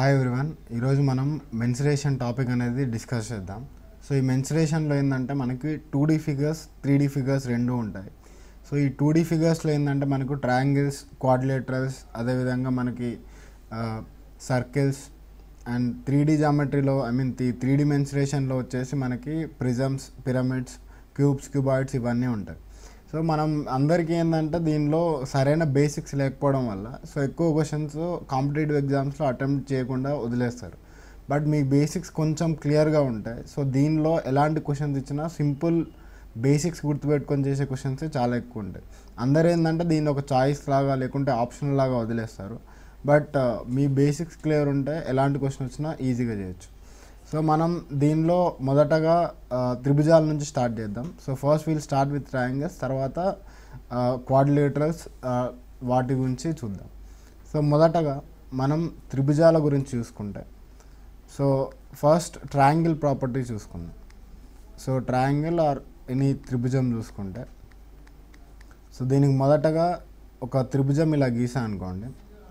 hi everyone ఈరోజు మనం mensuration topic అనేది డిస్కస్ చేద్దాం సో ఈ మెన్సురేషన్లో ఏంటంటే మనకి two D figures three D figures రెండు ఉంటాయి సో ఈ టూ డీ ఫిగర్స్లో ఏంటంటే మనకు ట్రయాంగిల్స్ క్వాడ్రిలేటరల్స్ అదేవిధంగా మనకి సర్కిల్స్ అండ్ త్రీ డీ జామెట్రీలో I mean three three D మెన్సురేషన్లో వచ్చేసి మనకి ప్రిజమ్స్ పిరమిడ్స్ క్యూబ్స్ క్యూబాయిడ్స్ ఇవన్నీ ఉంటాయి సో మనం అందరికీ ఏంటంటే దీనిలో సరైన బేసిక్స్ లేకపోవడం వల్ల సో ఎక్కువ క్వశ్చన్స్ కాంపిటేటివ్ ఎగ్జామ్స్లో అటెంప్ట్ చేయకుండా వదిలేస్తారు బట్ మీ బేసిక్స్ కొంచెం క్లియర్గా ఉంటాయి సో దీనిలో ఎలాంటి క్వశ్చన్స్ ఇచ్చినా సింపుల్ బేసిక్స్ గుర్తుపెట్టుకొని చేసే క్వశ్చన్స్ చాలా ఎక్కువ ఉంటాయి అందరూ ఏంటంటే దీన్ని ఒక చాయిస్ లాగా లేకుంటే ఆప్షనల్ లాగా వదిలేస్తారు బట్ మీ బేసిక్స్ క్లియర్ ఉంటే ఎలాంటి క్వశ్చన్ వచ్చినా ఈజీగా చేయొచ్చు సో మనం దీనిలో మొదటగా ఆ, త్రిభుజాల నుంచి స్టార్ట్ చేద్దాం so first we'll start with triangles తర్వాత క్వాడ్రిలేటరల్స్ వాటి గురించి చూద్దాం సో మొదటగా మనం త్రిభుజాల గురించి చూసుకుంటే సో ఫస్ట్ ట్రయాంగిల్ ప్రాపర్టీ చూసుకుందాం సో ట్రయాంగిల్ ఆర్ ఎనీ త్రిభుజం చూసుకుంటే సో దీనికి మొదటగా ఒక త్రిభుజం ఇలా గీసా అనుకోండి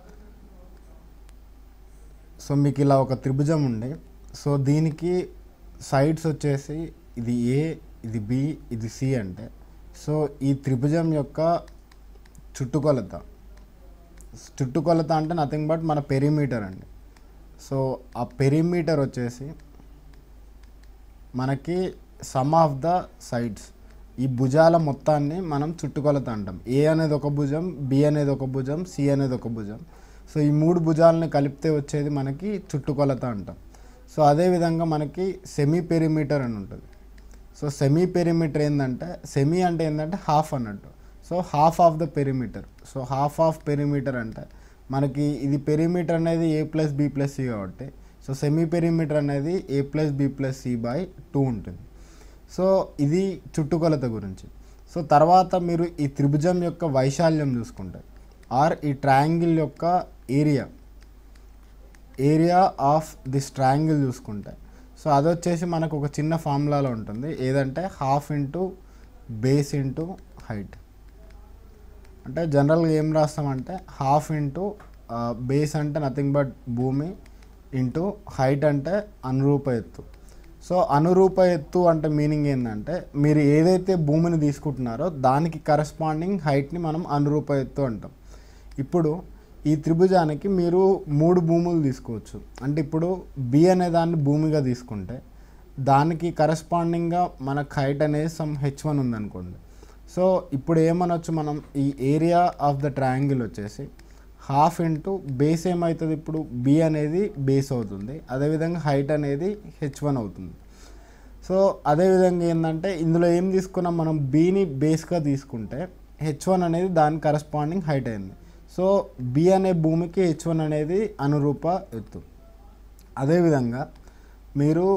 సో మీకు ఇలా ఒక త్రిభుజం ఉండి సో దీనికి సైడ్స్ వచ్చేసి ఇది ఏ ఇది బి ఇది సి అంటే సో ఈ త్రిభుజం యొక్క చుట్టుకొలత చుట్టుకొలత అంటే నథింగ్ బట్ మన పెరిమీటర్ అండి సో ఆ పెరిమీటర్ వచ్చేసి మనకి సమ్ ఆఫ్ ద సైడ్స్ ఈ భుజాల మొత్తాన్ని మనం చుట్టుకొలత అంటాం ఏ అనేది ఒక భుజం బి అనేది ఒక భుజం సి అనేది ఒక భుజం సో ఈ మూడు భుజాలని కలిపితే వచ్చేది మనకి చుట్టుకొలత అంటాం సో అదేవిధంగా మనకి సెమీ పెరిమీటర్ అని ఉంటుంది సో సెమీ పెరిమీటర్ ఏంటంటే సెమీ అంటే ఏంటంటే హాఫ్ అన్నట్టు so half of the perimeter so half of perimeter అంటే మనకి ఇది పెరిమీటర్ అనేది A plus B plus C కాబట్టి సో సెమీ పెరిమీటర్ అనేది A plus B plus C by two ఉంటుంది సో ఇది చుట్టుకొలత గురించి సో తర్వాత మీరు ఈ త్రిభుజం యొక్క వైశాల్యం చూసుకుంటే ఆర్ ఈ ట్రయాంగిల్ యొక్క area area of this triangle చూసుకుంటే సో అది వచ్చేసి మనకు ఒక చిన్న ఫార్ములాలో ఉంటుంది ఏదంటే half into base into height అంటే జనరల్గా ఏం రాస్తామంటే హాఫ్ ఇంటూ బేస్ అంటే నథింగ్ బట్ భూమి ఇంటూ హైట్ అంటే అనురూప ఎత్తు సో అనురూప ఎత్తు అంటే మీనింగ్ ఏంటంటే మీరు ఏదైతే భూమిని తీసుకుంటున్నారో దానికి కరస్పాండింగ్ హైట్ని మనం అనురూప ఎత్తు అంటాం ఇప్పుడు ఈ త్రిభుజానికి మీరు మూడు భూములు తీసుకోవచ్చు అంటే ఇప్పుడు బి అనే దాన్ని భూమిగా తీసుకుంటే దానికి కరస్పాండింగ్గా మనకు హైట్ అనేది సమ్ హెచ్ వన్ ఉందనుకోండి సో ఇప్పుడు ఏమనొచ్చు మనం ఈ ఏరియా ఆఫ్ ద ట్రయాంగిల్ వచ్చేసి హాఫ్ ఇంటూ బేస్ ఏమవుతుంది ఇప్పుడు బి అనేది బేస్ అవుతుంది అదేవిధంగా హైట్ అనేది హెచ్ వన్ అవుతుంది సో అదేవిధంగా ఏంటంటే ఇందులో ఏం తీసుకున్నాం మనం బీని బేస్గా తీసుకుంటే హెచ్ వన్ అనేది దాని కరస్పాండింగ్ హైట్ అయింది సో బి అనే భూమికి హెచ్ వన్ అనేది అనురూప ఎత్తు అదేవిధంగా మీరు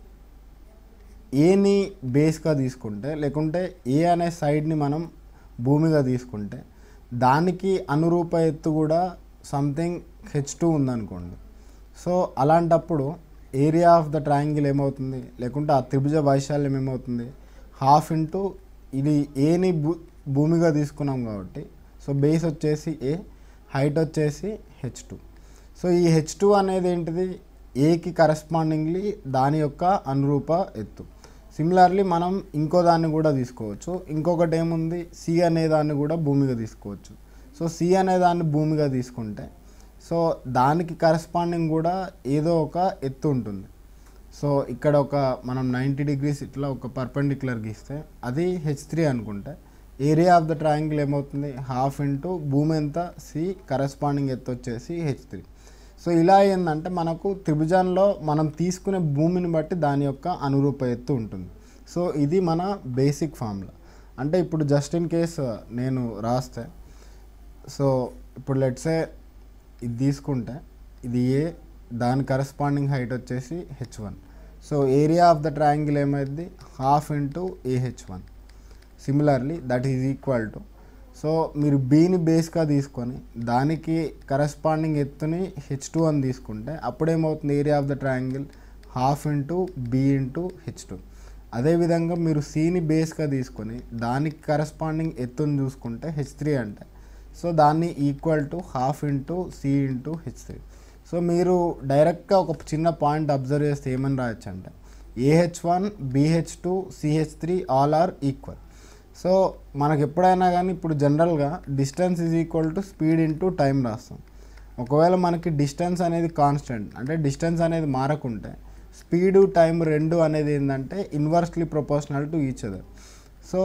ఏని బేస్గా తీసుకుంటే లేకుంటే ఏ అనే సైడ్ని మనం భూమిగా తీసుకుంటే దానికి అనురూప ఎత్తు కూడా సంథింగ్ హెచ్ టూ ఉందనుకోండి సో అలాంటప్పుడు ఏరియా ఆఫ్ ద ట్రయాంగిల్ ఏమవుతుంది లేకుంటే ఆ త్రిభుజ వైశాల్యం ఏమవుతుంది హాఫ్ ఇంటూ ఇది ఏని భూ భూమిగా తీసుకున్నాం కాబట్టి సో బేస్ వచ్చేసి ఏ హైట్ వచ్చేసి హెచ్ టూ సో ఈ హెచ్ టూ అనేది ఏంటిది ఏకి కరస్పాండింగ్లీ దాని యొక్క అనురూప ఎత్తు సిమిలర్లీ మనం ఇంకో దాన్ని కూడా తీసుకోవచ్చు ఇంకొకటి ఏముంది సి అనే దాన్ని కూడా భూమిగా తీసుకోవచ్చు సో సి అనే దాన్ని భూమిగా తీసుకుంటే సో దానికి కరస్పాండింగ్ కూడా ఏదో ఒక ఎత్తు ఉంటుంది సో ఇక్కడ ఒక మనం నైంటీ డిగ్రీస్ ఇట్లా ఒక పర్పెండిక్యులర్ గీస్తే అది హెచ్ త్రీ అనుకుంటే ఏరియా ఆఫ్ ద ట్రయాంగిల్ ఏమవుతుంది హాఫ్ ఇంటూ భూమి ఎంత సి కరస్పాండింగ్ ఎత్తు వచ్చేసి హెచ్ త్రీ సో ఇలా ఏంటంటే మనకు త్రిభుజంలో మనం తీసుకునే భూమిని బట్టి దాని యొక్క అనురూప ఎత్తు ఉంటుంది సో ఇది మన బేసిక్ ఫార్ములా అంటే ఇప్పుడు జస్ట్ ఇన్ కేస్ నేను రాస్తే సో ఇప్పుడు లెట్సే ఇది తీసుకుంటే ఇది ఏ దాని కరస్పాండింగ్ హైట్ వచ్చేసి H one so area of the triangle ఏమైంది half into A H one similarly that is equal to so మీరు బీని బేస్గా తీసుకొని దానికి కరస్పాండింగ్ ఎత్తుని హెచ్ టూ అని తీసుకుంటే అప్పుడేమవుతుంది area of the triangle half into B into H two అదేవిధంగా మీరు సిని బేస్గా తీసుకొని దానికి కరస్పాండింగ్ ఎత్తుని చూసుకుంటే హెచ్ త్రీ అంటే సో దాన్ని equal to half into C into H three so మీరు డైరెక్ట్గా ఒక చిన్న పాయింట్ అబ్జర్వ్ చేస్తే ఏమని రాయొచ్చు అంటే A H one B H two C H three all are equal so మనకు ఎప్పుడైనా కానీ ఇప్పుడు జనరల్గా distance is equal to speed into time రాస్తాం ఒకవేళ మనకి డిస్టెన్స్ అనేది కాన్స్టెంట్ అంటే డిస్టెన్స్ అనేది మారకుంటే స్పీడు టైం రెండు అనేది ఏంటంటే inversely proportional to each other so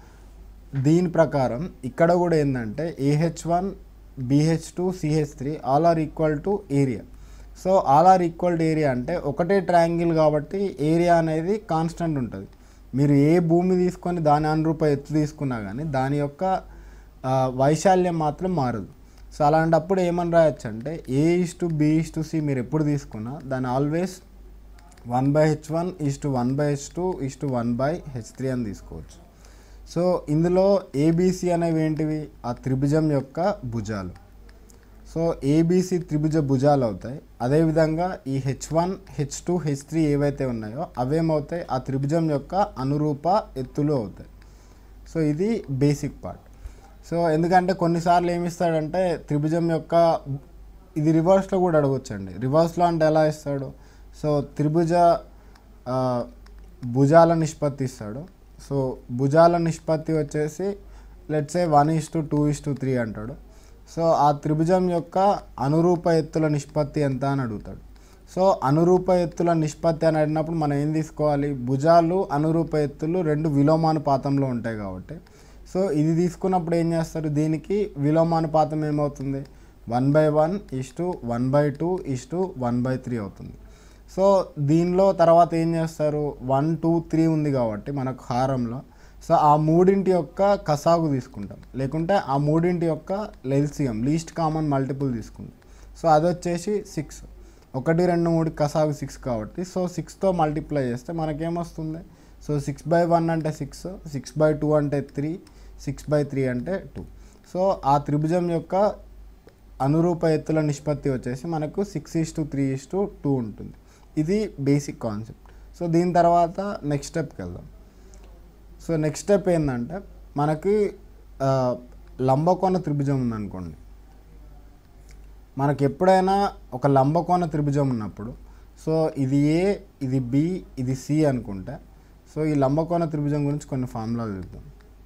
దీని ప్రకారం ఇక్కడ కూడా ఏంటంటే A H one B H two C H three all are equal to area so all are equal to area అంటే ఒకటే ట్రయాంగిల్ కాబట్టి ఏరియా అనేది కాన్స్టెంట్ ఉంటుంది మీరు ఏ భూమి తీసుకొని దాని అనురూప ఎత్తు తీసుకున్నా కానీ దాని యొక్క ఆ, వైశాల్యం మాత్రం మారదు సో అలాంటప్పుడు ఏమని రాయొచ్చు అంటే A is to B is to C మీరు ఎప్పుడు తీసుకున్నా దాన్ని always one by H one is to one by H two is to one by H three అని తీసుకోవచ్చు సో ఇందులో ఏబీసీ అనేవి ఏంటివి ఆ త్రిభుజం యొక్క భుజాలు సో ఏబీసీ త్రిభుజ భుజాలు అవుతాయి అదేవిధంగా ఈ H one H two H three ఏవైతే ఉన్నాయో అవేమవుతాయి ఆ త్రిభుజం యొక్క అనురూప ఎత్తులు అవుతాయి సో ఇది బేసిక్ పార్ట్ సో ఎందుకంటే కొన్నిసార్లు ఏమి ఇస్తాడంటే త్రిభుజం యొక్క ఇది రివర్స్లో కూడా అడగొచ్చండి రివర్స్లో అంటే ఎలా ఇస్తాడు సో త్రిభుజ ఆ, భుజాల నిష్పత్తి ఇస్తాడు సో భుజాల నిష్పత్తి వచ్చేసి let's A one is to two is to three అంటాడు సో ఆ త్రిభుజం యొక్క అనురూప ఎత్తుల నిష్పత్తి ఎంత అని అడుగుతాడు సో అనురూప ఎత్తుల నిష్పత్తి అని అడిగినప్పుడు మనం ఏం తీసుకోవాలి భుజాలు అనురూప ఎత్తులు రెండు విలోమానుపాతంలో ఉంటాయి కాబట్టి సో ఇది తీసుకున్నప్పుడు ఏం చేస్తారు దీనికి విలోమానుపాతం ఏమవుతుంది one by one is to one by two is to one by three అవుతుంది సో దీనిలో తర్వాత ఏం చేస్తారు వన్ టూ త్రీ ఉంది కాబట్టి మనకు హారంలో సో ఆ మూడింటి యొక్క కసాగు తీసుకుంటాం లేకుంటే ఆ మూడింటి యొక్క లెల్సియం లీస్ట్ కామన్ మల్టిపుల్ తీసుకుంటాం సో అది వచ్చేసి సిక్స్ ఒకటి రెండు మూడు కసాగు సిక్స్ కాబట్టి సో సిక్స్తో మల్టిప్లై చేస్తే మనకేమొస్తుంది సో సిక్స్ బై వన్ అంటే సిక్స్ సిక్స్ బై టూ అంటే త్రీ సిక్స్ బై త్రీ అంటే టూ సో ఆ త్రిభుజం యొక్క అనురూప ఎత్తుల నిష్పత్తి వచ్చేసి మనకు six is to three is to two ఉంటుంది ఇది బేసిక్ కాన్సెప్ట్ సో దీని తర్వాత నెక్స్ట్ స్టెప్కి వెళ్దాం సో నెక్స్ట్ స్టెప్ ఏంటంటే మనకి ఆ, లంబకోణ త్రిభుజం ఉందనుకోండి మనకి ఎప్పుడైనా ఒక లంబకోణ త్రిభుజం ఉన్నప్పుడు సో ఇది ఏ ఇది బి ఇది సి అనుకుంటే సో ఈ లంబకోణ త్రిభుజం గురించి కొన్ని ఫార్ములాలు చూద్దాం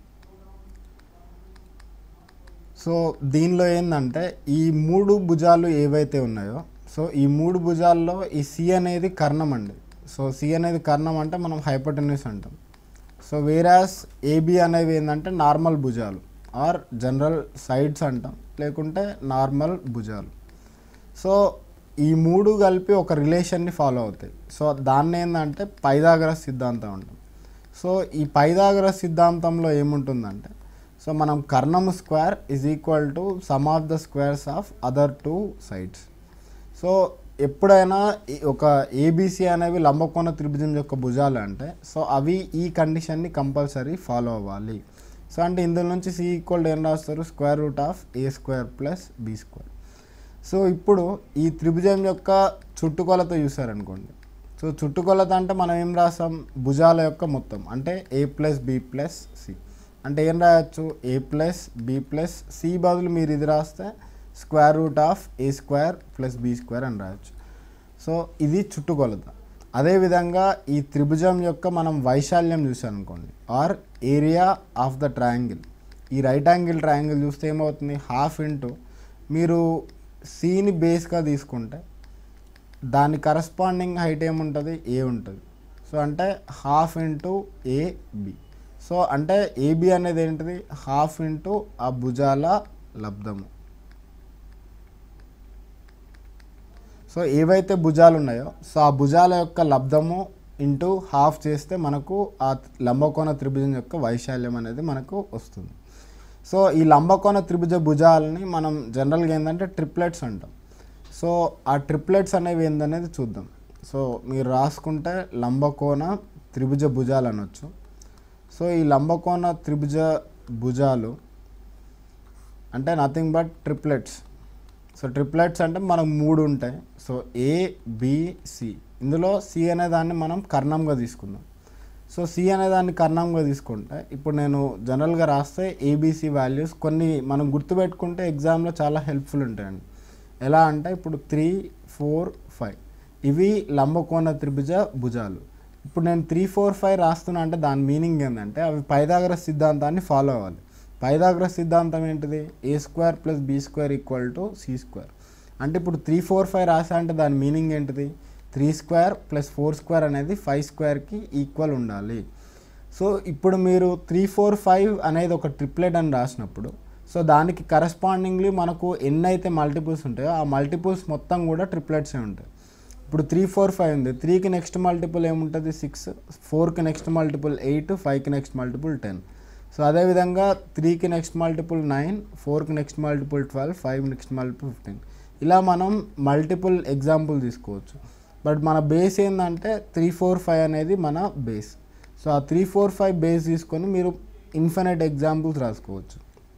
సో దీనిలో ఏంటంటే ఈ మూడు భుజాలు ఏవైతే ఉన్నాయో సో ఈ మూడు భుజాల్లో ఈ సి అనేది కర్ణం అండి సో సి అనేది కర్ణం అంటే మనం హైపోటెన్యూస్ అంటాం సో వేరాస్ ఏబి అనేవి ఏంటంటే నార్మల్ భుజాలు ఆర్ జనరల్ సైడ్స్ అంటాం లేకుంటే నార్మల్ భుజాలు సో ఈ మూడు కలిపి ఒక రిలేషన్ని ఫాలో అవుతాయి సో దాన్ని ఏంటంటే పైదాగరస్ సిద్ధాంతం అంటాం సో ఈ పైదాగరస్ సిద్ధాంతంలో ఏముంటుందంటే సో మనం కర్ణము square is equal to sum of the squares of other two sides so ఎప్పుడైనా ఈ ఒక ఏబీసీ అనేవి లంబకోణ త్రిభుజం యొక్క భుజాలు అంటే సో అవి ఈ కండిషన్ని కంపల్సరీ ఫాలో అవ్వాలి సో అంటే ఇందులో నుంచి సి ఈక్వల్ ఏం రాస్తారు square root of A square plus B square so ఇప్పుడు ఈ త్రిభుజం యొక్క చుట్టుకొలత చూసారనుకోండి సో చుట్టుకొలత అంటే మనం ఏం రాస్తాం భుజాల యొక్క మొత్తం అంటే A plus B plus C అంటే ఏం రాయొచ్చు A plus B plus C బదులు మీరు ఇది రాస్తే square root of A square plus B square అని రాయొచ్చు సో ఇది చుట్టుకొలత అదేవిధంగా ఈ త్రిభుజం యొక్క మనం వైశాల్యం చూసాం అనుకోండి or area of the triangle ఈ రైట్ యాంగిల్ ట్రయాంగిల్ చూస్తే ఏమవుతుంది హాఫ్ ఇంటూ మీరు సీని బేస్గా తీసుకుంటే దాని కరస్పాండింగ్ హైట్ ఏముంటుంది ఏ ఉంటుంది సో అంటే హాఫ్ ఇంటూ ఏబి సో అంటే ఏబి అనేది ఏంటిది హాఫ్ ఇంటూ ఆ భుజాల లబ్ధము సో ఏవైతే భుజాలు ఉన్నాయో సో ఆ భుజాల యొక్క లబ్ధము ఇంటూ హాఫ్ చేస్తే మనకు ఆ లంబకోణ త్రిభుజం యొక్క వైశాల్యం అనేది మనకు వస్తుంది సో ఈ లంబకోణ త్రిభుజ భుజాలని మనం జనరల్గా ఏంటంటే ట్రిప్లెట్స్ అంటాం సో ఆ ట్రిప్లెట్స్ అనేవి ఏందనేది చూద్దాం సో మీరు రాసుకుంటే లంబకోణ త్రిభుజ భుజాలు అనొచ్చు సో ఈ లంబకోణ త్రిభుజ భుజాలు అంటే nothing but triplets so triplets అంటే మనకు మూడు ఉంటాయి సో ఏ సి ఇందులో సి అనే దాన్ని మనం కర్ణంగా తీసుకుందాం సో సి అనే దాన్ని కర్ణంగా తీసుకుంటే ఇప్పుడు నేను జనరల్గా రాస్తే ఏబిసి వాల్యూస్ కొన్ని మనం గుర్తుపెట్టుకుంటే ఎగ్జామ్లో చాలా హెల్ప్ఫుల్ ఉంటాయండి ఎలా అంటే ఇప్పుడు త్రీ ఫోర్ ఫైవ్ ఇవి లంబకోణ త్రిభుజ భుజాలు ఇప్పుడు నేను త్రీ ఫోర్ ఫైవ్ రాస్తున్నా అంటే దాని మీనింగ్ ఏంటంటే అవి పైదాగ్రస్ సిద్ధాంతాన్ని ఫాలో అవ్వాలి పైదాగ్రస్ సిద్ధాంతం ఏంటిది A square plus B square equal to C square అంటే ఇప్పుడు త్రీ ఫోర్ ఫైవ్ రాసా అంటే దాని మీనింగ్ ఏంటిది three square plus four square అనేది ఫైవ్ స్క్వేర్కి ఈక్వల్ ఉండాలి సో ఇప్పుడు మీరు త్రీ ఫోర్ ఫైవ్ అనేది ఒక ట్రిప్లెట్ అని రాసినప్పుడు సో దానికి కరస్పాండింగ్లీ మనకు ఎన్ని అయితే మల్టిపుల్స్ ఉంటాయో ఆ మల్టిపుల్స్ మొత్తం కూడా ట్రిప్లెట్సే ఉంటాయి ఇప్పుడు త్రీ ఫోర్ ఫైవ్ ఉంది త్రీకి నెక్స్ట్ మల్టిపుల్ ఏముంటుంది సిక్స్ ఫోర్కి నెక్స్ట్ మల్టిపుల్ ఎయిట్ ఫైవ్కి నెక్స్ట్ మల్టిపుల్ టెన్ సో అదేవిధంగా త్రీకి నెక్స్ట్ మల్టిపుల్ నైన్ ఫోర్కి next multiple twelve five next multiple fifteen ఇలా మనం మల్టిపుల్ ఎగ్జాంపుల్ తీసుకోవచ్చు బట్ మన బేస్ ఏంటంటే త్రీ ఫోర్ ఫైవ్ అనేది మన బేస్ సో ఆ త్రీ ఫోర్ ఫైవ్ బేస్ తీసుకొని మీరు ఇన్ఫినైట్ ఎగ్జాంపుల్స్ రాసుకోవచ్చు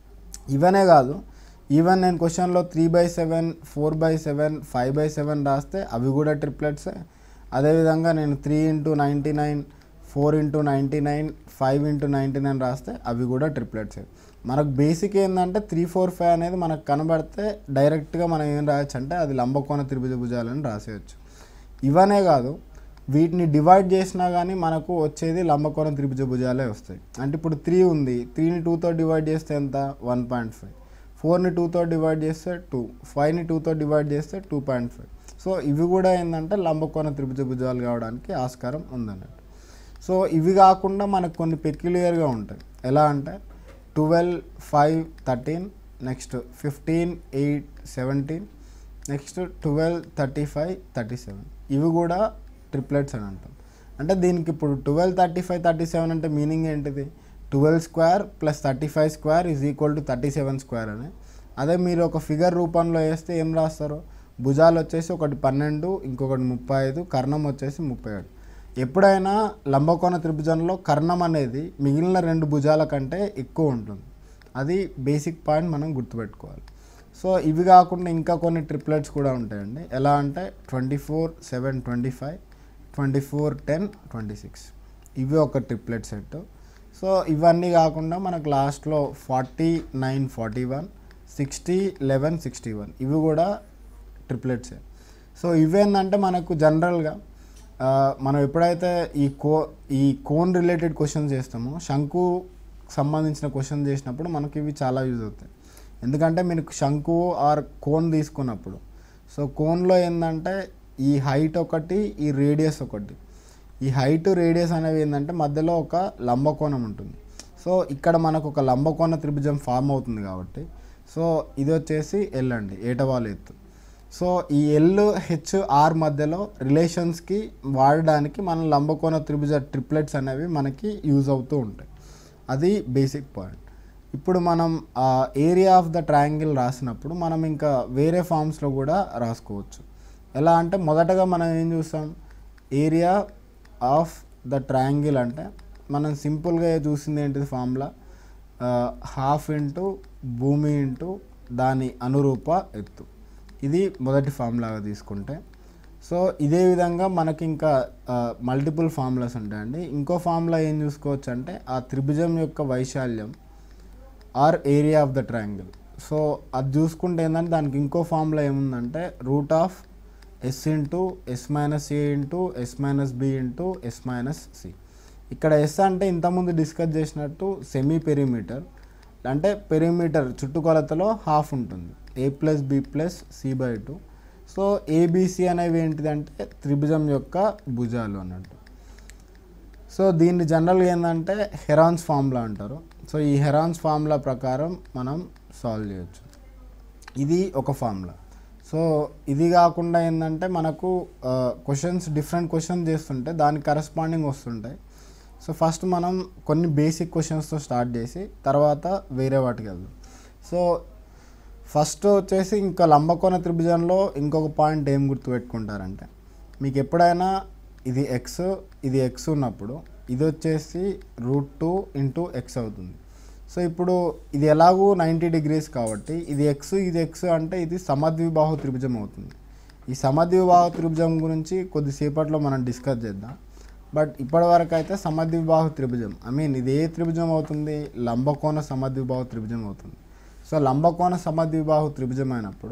ఇవనే కాదు ఈవెన్ నేను క్వశ్చన్లో three by seven four by seven five by seven రాస్తే అవి కూడా ట్రిప్లెట్సే అదేవిధంగా నేను three into ninety nine four into ninety nine five into ninety nine రాస్తే అవి కూడా ట్రిప్లెట్సే మనకు బేసిక్ ఏంటంటే త్రీ ఫోర్ ఫైవ్ అనేది మనకు కనబడితే డైరెక్ట్గా మనం ఏం రాయొచ్చు అంటే అది లంబకోణ త్రిభుజ భుజాలని రాసేయచ్చు ఇవనే కాదు వీటిని డివైడ్ చేసినా కానీ మనకు వచ్చేది లంబకోణ త్రిభుజ భుజాలే వస్తాయి అంటే ఇప్పుడు త్రీ ఉంది త్రీని టూతో డివైడ్ చేస్తే ఎంత వన్ పాయింట్ ఫైవ్ ఫోర్ని టూతో డివైడ్ చేస్తే టూ ఫైవ్ని టూతో డివైడ్ చేస్తే టూ పాయింట్ ఫైవ్ సో ఇవి కూడా ఏంటంటే లంబకోణ త్రిభుజ భుజాలు కావడానికి ఆస్కారం ఉందన్నట్టు సో ఇవి కాకుండా మనకు కొన్ని పెక్యులియర్గా ఉంటాయి ఎలా అంటే twelve five thirteen next fifteen eight seventeen next twelve thirty five thirty seven ఇవి కూడా ట్రిప్లెట్స్ అని అంటాం అంటే దీనికి ఇప్పుడు twelve thirty five thirty seven అంటే మీనింగ్ ఏంటిది twelve square plus thirty five square is equal to thirty seven square అని అదే మీరు ఒక ఫిగర్ రూపంలో వేస్తే ఏం రాస్తారు భుజాలు వచ్చేసి ఒకటి పన్నెండు ఇంకొకటి ముప్పై ఐదు కర్ణం వచ్చేసి ముప్పై ఏడు ఎప్పుడైనా లంబకోణ త్రిభుజంలో కర్ణం అనేది మిగిలిన రెండు భుజాల కంటే ఎక్కువ ఉంటుంది అది బేసిక్ పాయింట్ మనం గుర్తుపెట్టుకోవాలి సో ఇవి కాకుండా ఇంకా కొన్ని ట్రిప్లెట్స్ కూడా ఉంటాయండి ఎలా అంటే twenty four seven twenty five twenty four ten twenty six ఇవి ఒక ట్రిప్లెట్ సెట్ సో ఇవన్నీ కాకుండా మనకు లాస్ట్లో forty nine forty one sixty eleven sixty one ఇవి కూడా ట్రిప్లెట్సే సో ఇవేంటంటే మనకు జనరల్గా ఆ, మనం ఎప్పుడైతే ఈ కో ఈ కోన్ రిలేటెడ్ క్వశ్చన్స్ చేస్తామో శంకు సంబంధించిన క్వశ్చన్ చేసినప్పుడు మనకి ఇవి చాలా యూజ్ అవుతాయి ఎందుకంటే మీరు శంకు ఆర్ కోన్ తీసుకున్నప్పుడు సో కోన్లో ఏంటంటే ఈ హైట్ ఒకటి ఈ రేడియస్ ఒకటి ఈ హైట్ రేడియస్ అనేవి ఏంటంటే మధ్యలో ఒక లంబకోణం ఉంటుంది సో ఇక్కడ మనకు ఒక లంబకోణ త్రిభుజం ఫామ్ అవుతుంది కాబట్టి సో ఇది వచ్చేసి ఎల్ అండి ఏటవాలు ఎత్తు సో ఈ ఎల్ హెచ్ ఆర్ మధ్యలో రిలేషన్స్కి వాడడానికి మన లంబకోణ త్రిభుజ ట్రిప్లెట్స్ అనేవి మనకి యూజ్ అవుతూ ఉంటాయి అది బేసిక్ పాయింట్ ఇప్పుడు మనం ఆ ఏరియా ఆఫ్ ద ట్రయాంగిల్ రాసినప్పుడు మనం ఇంకా వేరే ఫామ్స్లో కూడా రాసుకోవచ్చు ఎలా అంటే మొదటగా మనం ఏం చూస్తాం ఏరియా ఆఫ్ ద ట్రయాంగిల్ అంటే మనం సింపుల్గా చూసింది ఏంటిది ఫార్ములా హాఫ్ ఇంటూ భూమి ఇంటూ దాని అనురూప ఎత్తు ఇది మొదటి ఫార్ములాగా తీసుకుంటే సో ఇదే విధంగా మనకి ఇంకా మల్టిపుల్ ఫార్ములాస్ ఉంటాయండి ఇంకో ఫార్ములా ఏం చూసుకోవచ్చు అంటే ఆ త్రిభుజం యొక్క వైశాల్యం or area of the triangle so అది చూసుకుంటే ఏంటంటే దానికి ఇంకో ఫార్ములా ఏముందంటే root of yes into yes minus A into yes minus B into yes minus C ఇక్కడ ఎస్ అంటే ఇంతకుముందు డిస్కస్ చేసినట్టు సెమీ పెరిమీటర్ అంటే పెరిమీటర్ చుట్టుకొలతలో హాఫ్ ఉంటుంది A plus B plus C by two so A B C అనేవి ఏంటిదంటే త్రిభుజం యొక్క భుజాలు అన్నట్టు సో దీన్ని జనరల్గా ఏంటంటే హెరాన్స్ ఫార్ములా అంటారు సో ఈ హెరాన్స్ ఫార్ములా ప్రకారం మనం సాల్వ్ చేయొచ్చు ఇది ఒక ఫార్ములా సో ఇది కాకుండా ఏంటంటే మనకు క్వశ్చన్స్ డిఫరెంట్ క్వశ్చన్ చేస్తుంటే దానికి కరస్పాండింగ్ వస్తుంటాయి సో ఫస్ట్ మనం కొన్ని బేసిక్ క్వశ్చన్స్తో స్టార్ట్ చేసి తర్వాత వేరే వాటికి వెళ్దాం సో ఫస్ట్ వచ్చేసి ఇంకా లంబకోణ త్రిభుజంలో ఇంకొక పాయింట్ ఏం గుర్తుపెట్టుకుంటారంటే మీకు ఎప్పుడైనా ఇది ఎక్స్ ఇది ఎక్స్ ఉన్నప్పుడు ఇది వచ్చేసి రూట్ టూ ఇంటూ ఎక్స్ అవుతుంది సో ఇప్పుడు ఇది ఎలాగూ నైంటీ డిగ్రీస్ కాబట్టి ఇది ఎక్స్ ఇది ఎక్స్ అంటే ఇది సమద్విబాహు త్రిభుజం అవుతుంది ఈ సమద్విబాహు త్రిభుజం గురించి కొద్దిసేపట్లో మనం డిస్కస్ చేద్దాం బట్ ఇప్పటివరకు అయితే సమద్విబాహు త్రిభుజం ఐ మీన్ ఇది ఏ త్రిభుజం అవుతుంది లంబకోణ సమద్విబాహు త్రిభుజం అవుతుంది సో లంబకోణ సమద్విబాహు త్రిభుజం అయినప్పుడు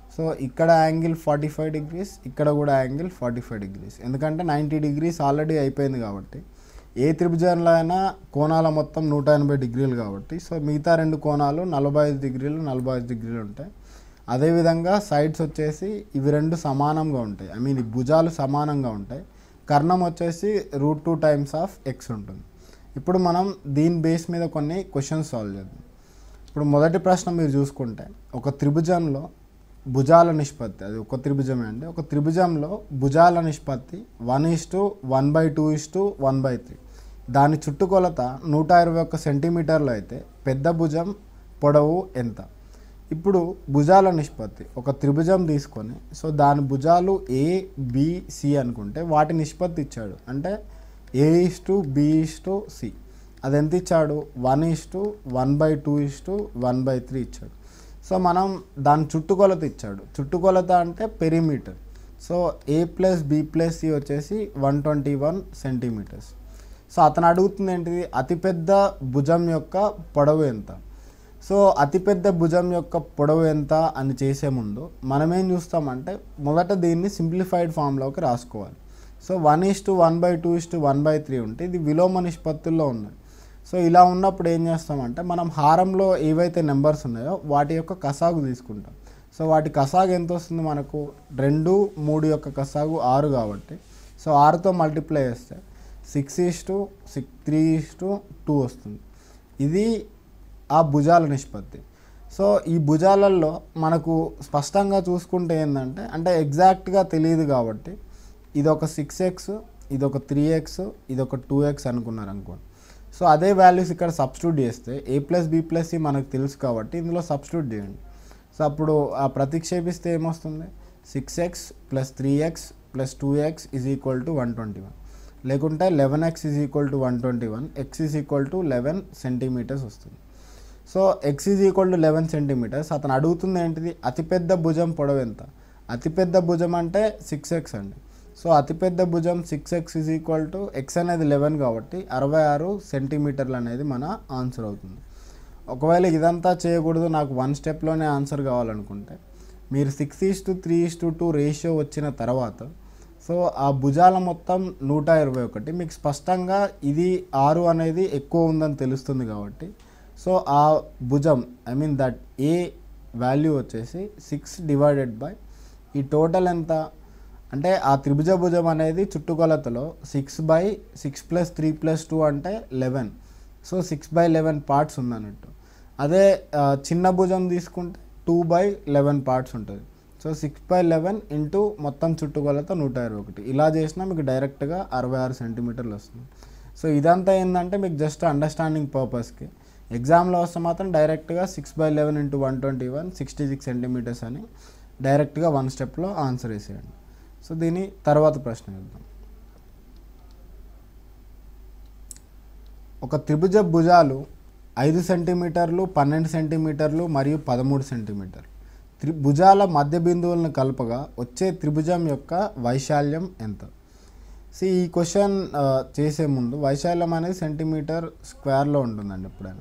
సో ఇక్కడ యాంగిల్ ఫార్టీ ఫైవ్ డిగ్రీస్ ఇక్కడ కూడా యాంగిల్ ఫార్టీ ఫైవ్ డిగ్రీస్ ఎందుకంటే నైంటీ డిగ్రీస్ ఆల్రెడీ అయిపోయింది కాబట్టి ఏ త్రిభుజంలో అయినా కోణాల మొత్తం నూట ఎనభై డిగ్రీలు కాబట్టి సో మిగతా రెండు కోణాలు నలభై ఐదు డిగ్రీలు నలభై ఐదు డిగ్రీలు ఉంటాయి అదేవిధంగా సైడ్స్ వచ్చేసి ఇవి రెండు సమానంగా ఉంటాయి ఐ మీన్ ఈ భుజాలు సమానంగా ఉంటాయి కర్ణం వచ్చేసి root two times of x ఉంటుంది ఇప్పుడు మనం దీని బేస్ మీద కొన్ని క్వశ్చన్స్ సాల్వ్ చేద్దాం ఇప్పుడు మొదటి ప్రశ్న మీరు చూసుకుంటే ఒక త్రిభుజంలో భుజాల నిష్పత్తి అది ఒక త్రిభుజమే అండి ఒక త్రిభుజంలో భుజాల నిష్పత్తి one is to one by two is to one by three దాని చుట్టుకొలత నూట ఇరవై ఒక్క సెంటీమీటర్లు అయితే పెద్ద భుజం పొడవు ఎంత ఇప్పుడు భుజాల నిష్పత్తి ఒక త్రిభుజం తీసుకొని సో దాని భుజాలు ఏ బి సి అనుకుంటే వాటి నిష్పత్తి ఇచ్చాడు అంటే A is to B is to C అది ఎంత ఇచ్చాడు one is to one by two is to one by three ఇచ్చాడు సో మనం దాని చుట్టుకొలత ఇచ్చాడు చుట్టుకొలత అంటే perimeter so A plus B plus C వచ్చేసి one twenty one centimetres so అతను అడుగుతుంది ఏంటిది అతిపెద్ద భుజం యొక్క పొడవు ఎంత సో అతిపెద్ద భుజం యొక్క పొడవు ఎంత అని చేసే ముందు మనం ఏం చూస్తామంటే మొదట దీన్ని సింప్లిఫైడ్ ఫామ్లోకి రాసుకోవాలి so one is to one by two is to one by three ఉంటే ఇది విలోమ నిష్పత్తుల్లో ఉన్నది సో ఇలా ఉన్నప్పుడు ఏం చేస్తామంటే మనం హారంలో ఏవైతే నెంబర్స్ ఉన్నాయో వాటి యొక్క కసాగు తీసుకుంటాం సో వాటి కసాగు ఎంత వస్తుంది మనకు రెండు మూడు యొక్క కసాగు ఆరు కాబట్టి సో ఆరుతో మల్టిప్లై చేస్తే six is to six three is to two వస్తుంది ఇది ఆ భుజాల నిష్పత్తి సో ఈ భుజాలలో మనకు స్పష్టంగా చూసుకుంటే ఏంటంటే అంటే ఎగ్జాక్ట్గా తెలియదు కాబట్టి ఇది ఒక సిక్స్ ఎక్స్ ఇది ఒక త్రీ ఎక్స్ ఇది ఒక టూ ఎక్స్ అనుకున్నారు అనుకోండి సో అదే వాల్యూస్ ఇక్కడ సబ్స్టిట్యూట్ చేస్తే A plus B plus C మనకు తెలుసు కాబట్టి ఇందులో సబ్స్టిట్యూట్ చేయండి సో అప్పుడు ఆ ప్రతిక్షేపిస్తే ఏమొస్తుంది six x plus three x plus two x is equal to one twenty one లేకుంటే eleven x is equal to one twenty one x is equal to eleven centimetres వస్తుంది so x is equal to eleven centimetres అతను అడుగుతుంది ఏంటిది అతిపెద్ద భుజం పొడవు ఎంత అతిపెద్ద భుజం అంటే సిక్స్ ఎక్స్ అండి సో అతిపెద్ద భుజం six x is equal to x అనేది లెవెన్ కాబట్టి అరవై ఆరు సెంటీమీటర్లు అనేది మన ఆన్సర్ అవుతుంది ఒకవేళ ఇదంతా చేయకూడదు నాకు వన్ స్టెప్లోనే ఆన్సర్ కావాలనుకుంటే మీరు six is to three is to two ratio వచ్చిన తర్వాత సో ఆ భుజాల మొత్తం నూట ఇరవై ఒకటి మీకు స్పష్టంగా ఇది ఆరు అనేది ఎక్కువ ఉందని తెలుస్తుంది కాబట్టి సో ఆ భుజం I mean that A value వచ్చేసి సిక్స్ డివైడెడ్ బై ఈ టోటల్ ఎంత అంటే ఆ త్రిభుజ భుజం అనేది చుట్టుకొలతలో six by six plus three plus two అంటే eleven so six by eleven parts ఉందన్నట్టు అదే ఆ, చిన్న భుజం తీసుకుంటే టూ బై లెవెన్ పార్ట్స్ ఉంటుంది so six by eleven into మొత్తం చుట్టుకొలత నూట ఇరవై ఒకటి ఇలా చేసినా మీకు డైరెక్ట్గా అరవై ఆరు సెంటీమీటర్లు వస్తుంది సో ఇదంతా ఏంటంటే మీకు జస్ట్ అండర్స్టాండింగ్ పర్పస్కి ఎగ్జామ్లో వస్తే మాత్రం డైరెక్ట్గా six by eleven into one twenty one sixty six centimetres అని డైరెక్ట్గా వన్ స్టెప్లో ఆన్సర్ వేసేయండి సో దీని తర్వాత ప్రశ్న చూద్దాం ఒక త్రిభుజ భుజాలు ఐదు సెంటీమీటర్లు పన్నెండు సెంటీమీటర్లు మరియు పదమూడు సెంటీమీటర్లు త్రి భుజాల మధ్య బిందువులను కలపగా వచ్చే త్రిభుజం యొక్క వైశాల్యం ఎంత సో ఈ క్వశ్చన్ ఆ, చేసే ముందు వైశాల్యం అనేది సెంటీమీటర్ స్క్వేర్లో ఉంటుందండి ఎప్పుడైనా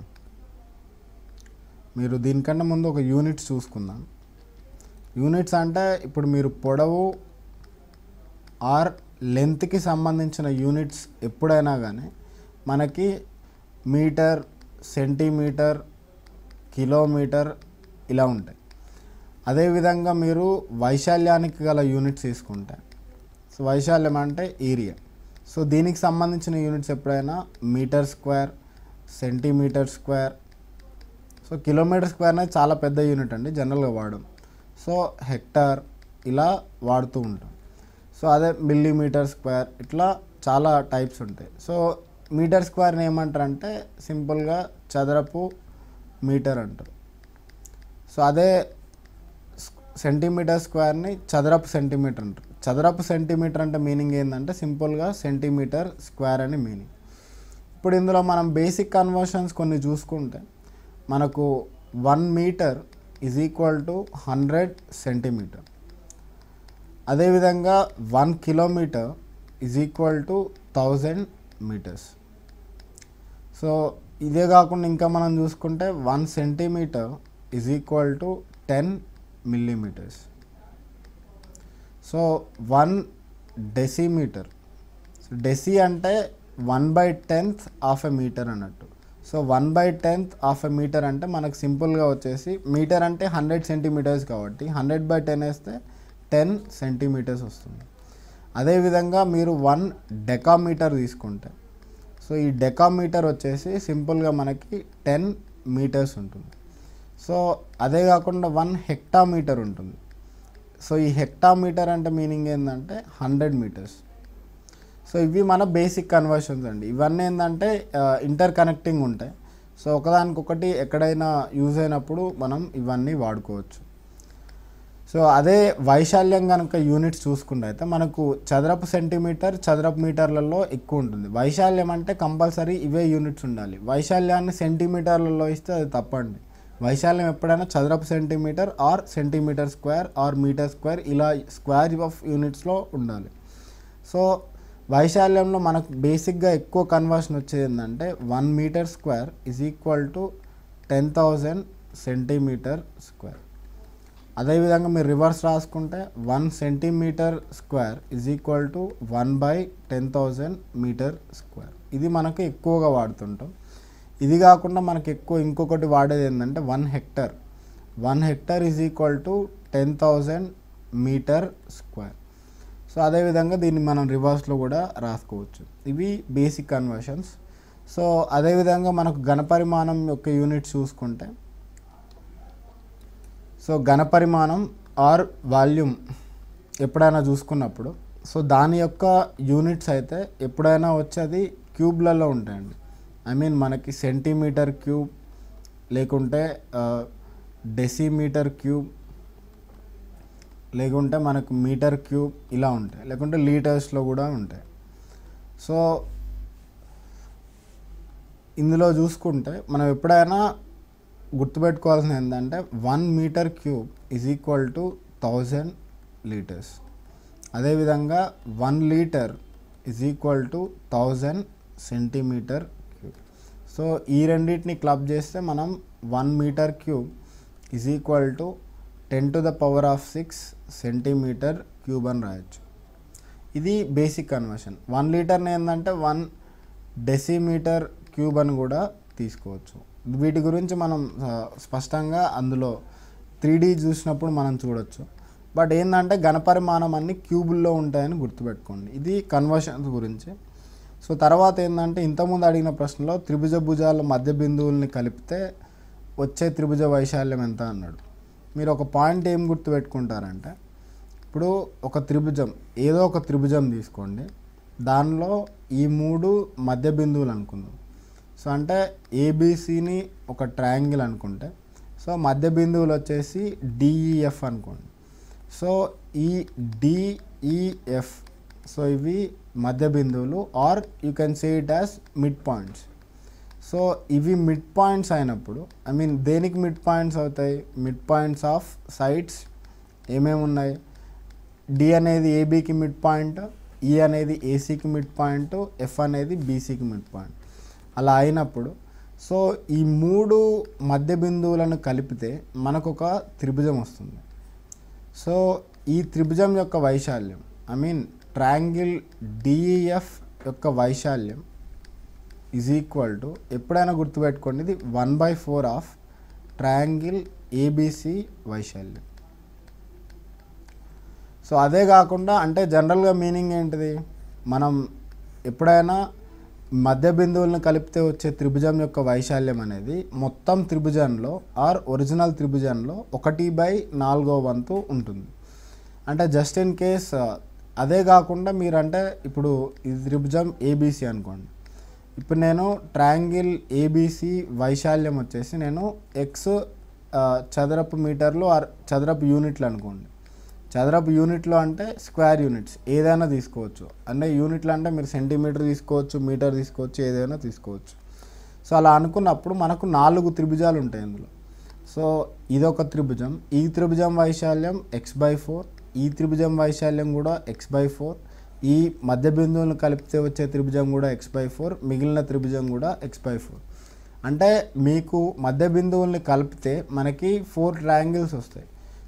మీరు దీనికన్నా ముందు ఒక యూనిట్స్ చూసుకుందాం యూనిట్స్ అంటే ఇప్పుడు మీరు పొడవు ఆర్ లెంత్కి సంబంధించిన యూనిట్స్ ఎప్పుడైనా కానీ మనకి మీటర్ సెంటీమీటర్ కిలోమీటర్ ఇలా ఉంటాయి అదేవిధంగా మీరు వైశాల్యానికి గల యూనిట్స్ తీసుకుంటే సో వైశాల్యం అంటే ఏరియా సో దీనికి సంబంధించిన యూనిట్స్ ఎప్పుడైనా metre square centimetre square so kilometre square అనేది చాలా పెద్ద యూనిట్ అండి జనరల్గా వాడడం సో హెక్టార్ ఇలా వాడుతూ ఉంటాం సో అదే మిల్లీమీటర్ స్క్వేర్ ఇట్లా చాలా టైప్స్ ఉంటాయి సో మీటర్ స్క్వేర్ని ఏమంటారంటే సింపుల్గా చదరపు మీటర్ అంటారు సో అదే సెంటీమీటర్ స్క్వేర్ని చదరపు సెంటీమీటర్ అంటారు చదరపు సెంటీమీటర్ అంటే మీనింగ్ ఏంటంటే సింపుల్గా సెంటీమీటర్ స్క్వేర్ అని మీనింగ్ ఇప్పుడు ఇందులో మనం బేసిక్ కన్వర్షన్స్ కొన్ని చూసుకుంటే మనకు one metre is equal to hundred centimetre అదేవిధంగా one kilometre is equal to thousand metres so ఇదే కాకుండా ఇంకా మనం చూసుకుంటే one centimetre is equal to ten millimetres so one decimetre so deci అంటే one by tenth of a metre అన్నట్టు so one by tenth of a metre అంటే మనకు సింపుల్గా వచ్చేసి మీటర్ అంటే హండ్రెడ్ సెంటీమీటర్స్ కాబట్టి హండ్రెడ్ బై టెన్ వేస్తే ten centimetres వస్తుంది అదేవిధంగా మీరు వన్ డెకామీటర్ తీసుకుంటే సో ఈ డెకామీటర్ వచ్చేసి సింపుల్గా మనకి టెన్ మీటర్స్ ఉంటుంది సో అదే కాకుండా వన్ హెక్టామీటర్ ఉంటుంది సో ఈ హెక్టామీటర్ అంటే మీనింగ్ ఏంటంటే హండ్రెడ్ మీటర్స్ సో ఇవి మన బేసిక్ కన్వర్షన్స్ అండి ఇవన్నీ ఏంటంటే ఇంటర్ కనెక్టింగ్ ఉంటాయి సో ఒకదానికొకటి ఎక్కడైనా యూజ్ అయినప్పుడు మనం ఇవన్నీ వాడుకోవచ్చు సో అదే వైశాల్యం కనుక యూనిట్స్ చూసుకుంటే అయితే మనకు చదరపు సెంటీమీటర్ చదరపు మీటర్లలో ఎక్కువ ఉంటుంది వైశాల్యం అంటే కంపల్సరీ ఇవే యూనిట్స్ ఉండాలి వైశాల్యాన్ని సెంటీమీటర్లలో ఇస్తే అది తప్పండి వైశాల్యం ఎప్పుడైనా చదరపు centimetre or centimetre square or metre square ఇలా స్క్వేర్ ఆఫ్ యూనిట్స్లో ఉండాలి సో వైశాల్యంలో మనకు బేసిక్గా ఎక్కువ కన్వర్షన్ వచ్చేది ఏంటంటే one metre square is equal to ten thousand centimetre square అదేవిధంగా మీరు రివర్స్ రాసుకుంటే one centimetre square is equal to one by ten thousand metre square ఇది మనకు ఎక్కువగా వాడుతుంటాం ఇది కాకుండా మనకి ఎక్కువ ఇంకొకటి వాడేది ఏంటంటే one hectare one hectare is equal to ten thousand metre square so అదేవిధంగా దీన్ని మనం రివర్స్లో కూడా రాసుకోవచ్చు ఇవి బేసిక్ కన్వర్షన్స్ సో అదేవిధంగా మనకు ఘనపరిమాణం యొక్క యూనిట్ చూసుకుంటే సో ఘనపరిమాణం ఆర్ వాల్యూమ్ ఎప్పుడైనా చూసుకున్నప్పుడు సో దాని యొక్క యూనిట్స్ అయితే ఎప్పుడైనా వచ్చేది క్యూబ్లలో ఉంటాయండి ఐ మీన్ మనకి సెంటీమీటర్ క్యూబ్ లేకుంటే డెసిమీటర్ క్యూబ్ లేకుంటే మనకు మీటర్ క్యూబ్ ఇలా ఉంటాయి లేకుంటే లీటర్స్లో కూడా ఉంటాయి సో ఇందులో చూసుకుంటే మనం ఎప్పుడైనా గుర్తుపెట్టుకోవాల్సింది ఏంటంటే one metre cube is equal to thousand litres అదేవిధంగా one litre is equal to thousand centimetre cube so ఈ రెండింటిని క్లబ్ చేస్తే మనం one metre cube is equal to ten to the power of six centimetre cube అని రాయొచ్చు ఇది basic conversion one లీటర్ని ఏంటంటే one decimetre cube అని కూడా తీసుకోవచ్చు వీటి గురించి మనం ఆ, స్పష్టంగా అందులో త్రీ డీ చూసినప్పుడు మనం చూడొచ్చు బట్ ఏంటంటే ఘనపరిమాణం అన్ని క్యూబుల్లో ఉంటాయని గుర్తుపెట్టుకోండి ఇది కన్వర్షన్స్ గురించి సో తర్వాత ఏంటంటే ఇంతకుముందు అడిగిన ప్రశ్నలో త్రిభుజ భుజాల మధ్య బిందువుల్ని కలిపితే వచ్చే త్రిభుజ వైశాల్యం ఎంత అన్నాడు మీరు ఒక పాయింట్ ఏం గుర్తుపెట్టుకుంటారంటే ఇప్పుడు ఒక త్రిభుజం ఏదో ఒక త్రిభుజం తీసుకోండి దానిలో ఈ మూడు మధ్య బిందువులు అనుకుందాం సో అంటే ఏబిసిని ఒక ట్రయాంగిల్ అనుకుంటే సో మధ్య బిందువులు వచ్చేసి డిఈఎఫ్ అనుకోండి సో ఈ డిఈఎఫ్ సో ఇవి మధ్య బిందువులు are you can say it as mid points so ఇవి మిడ్ పాయింట్స్ అయినప్పుడు ఐ మీన్ దేనికి మిడ్ పాయింట్స్ అవుతాయి మిడ్ పాయింట్స్ ఆఫ్ సైడ్స్ ఏమేమి ఉన్నాయి డి అనేది ఏబీకి మిడ్ పాయింట్ ఈ అనేది ఏసీకి మిడ్ పాయింట్ ఎఫ్ అనేది బీసీకి మిడ్ పాయింట్ అలా అయినప్పుడు సో ఈ మూడు మధ్య బిందువులను కలిపితే మనకు ఒక త్రిభుజం వస్తుంది సో ఈ త్రిభుజం యొక్క వైశాల్యం ఐ మీన్ ట్రయాంగిల్ డిఈఎఫ్ యొక్క వైశాల్యం ఈజ్ ఈక్వల్ టు ఎప్పుడైనా గుర్తుపెట్టుకోండి ఇది one by four of triangle ABC వైశాల్యం సో అదే కాకుండా అంటే జనరల్గా మీనింగ్ ఏంటిది మనం ఎప్పుడైనా మధ్య బిందువులను కలిపితే వచ్చే త్రిభుజం యొక్క వైశాల్యం అనేది మొత్తం త్రిభుజంలో ఆర్ ఒరిజినల్ త్రిభుజంలో ఒకటి బై నాలుగో వంతు ఉంటుంది అంటే జస్ట్ ఇన్ కేస్ అదే కాకుండా మీరంటే ఇప్పుడు ఇది త్రిభుజం ఏబీసీ అనుకోండి ఇప్పుడు నేను ట్రయాంగిల్ ఏబీసీ వైశాల్యం వచ్చేసి నేను ఎక్స్ చదరపు మీటర్లు ఆర్ చదరపు యూనిట్లు అనుకోండి చదరపు యూనిట్లో అంటే స్క్వేర్ యూనిట్స్ ఏదైనా తీసుకోవచ్చు అంటే యూనిట్లు అంటే మీరు సెంటీమీటర్ తీసుకోవచ్చు మీటర్ తీసుకోవచ్చు ఏదైనా తీసుకోవచ్చు సో అలా అనుకున్నప్పుడు మనకు నాలుగు త్రిభుజాలు ఉంటాయి ఇందులో సో ఇదొక త్రిభుజం ఈ త్రిభుజం వైశాల్యం ఎక్స్ బై ఫోర్ ఈ త్రిభుజం వైశాల్యం కూడా ఎక్స్ బై ఫోర్ ఈ మధ్య బిందువులను కలిపితే వచ్చే త్రిభుజం కూడా ఎక్స్ బై ఫోర్ మిగిలిన త్రిభుజం కూడా ఎక్స్ బై ఫోర్ అంటే మీకు మధ్య బిందువుల్ని కలిపితే మనకి ఫోర్ ట్రయాంగిల్స్ వస్తాయి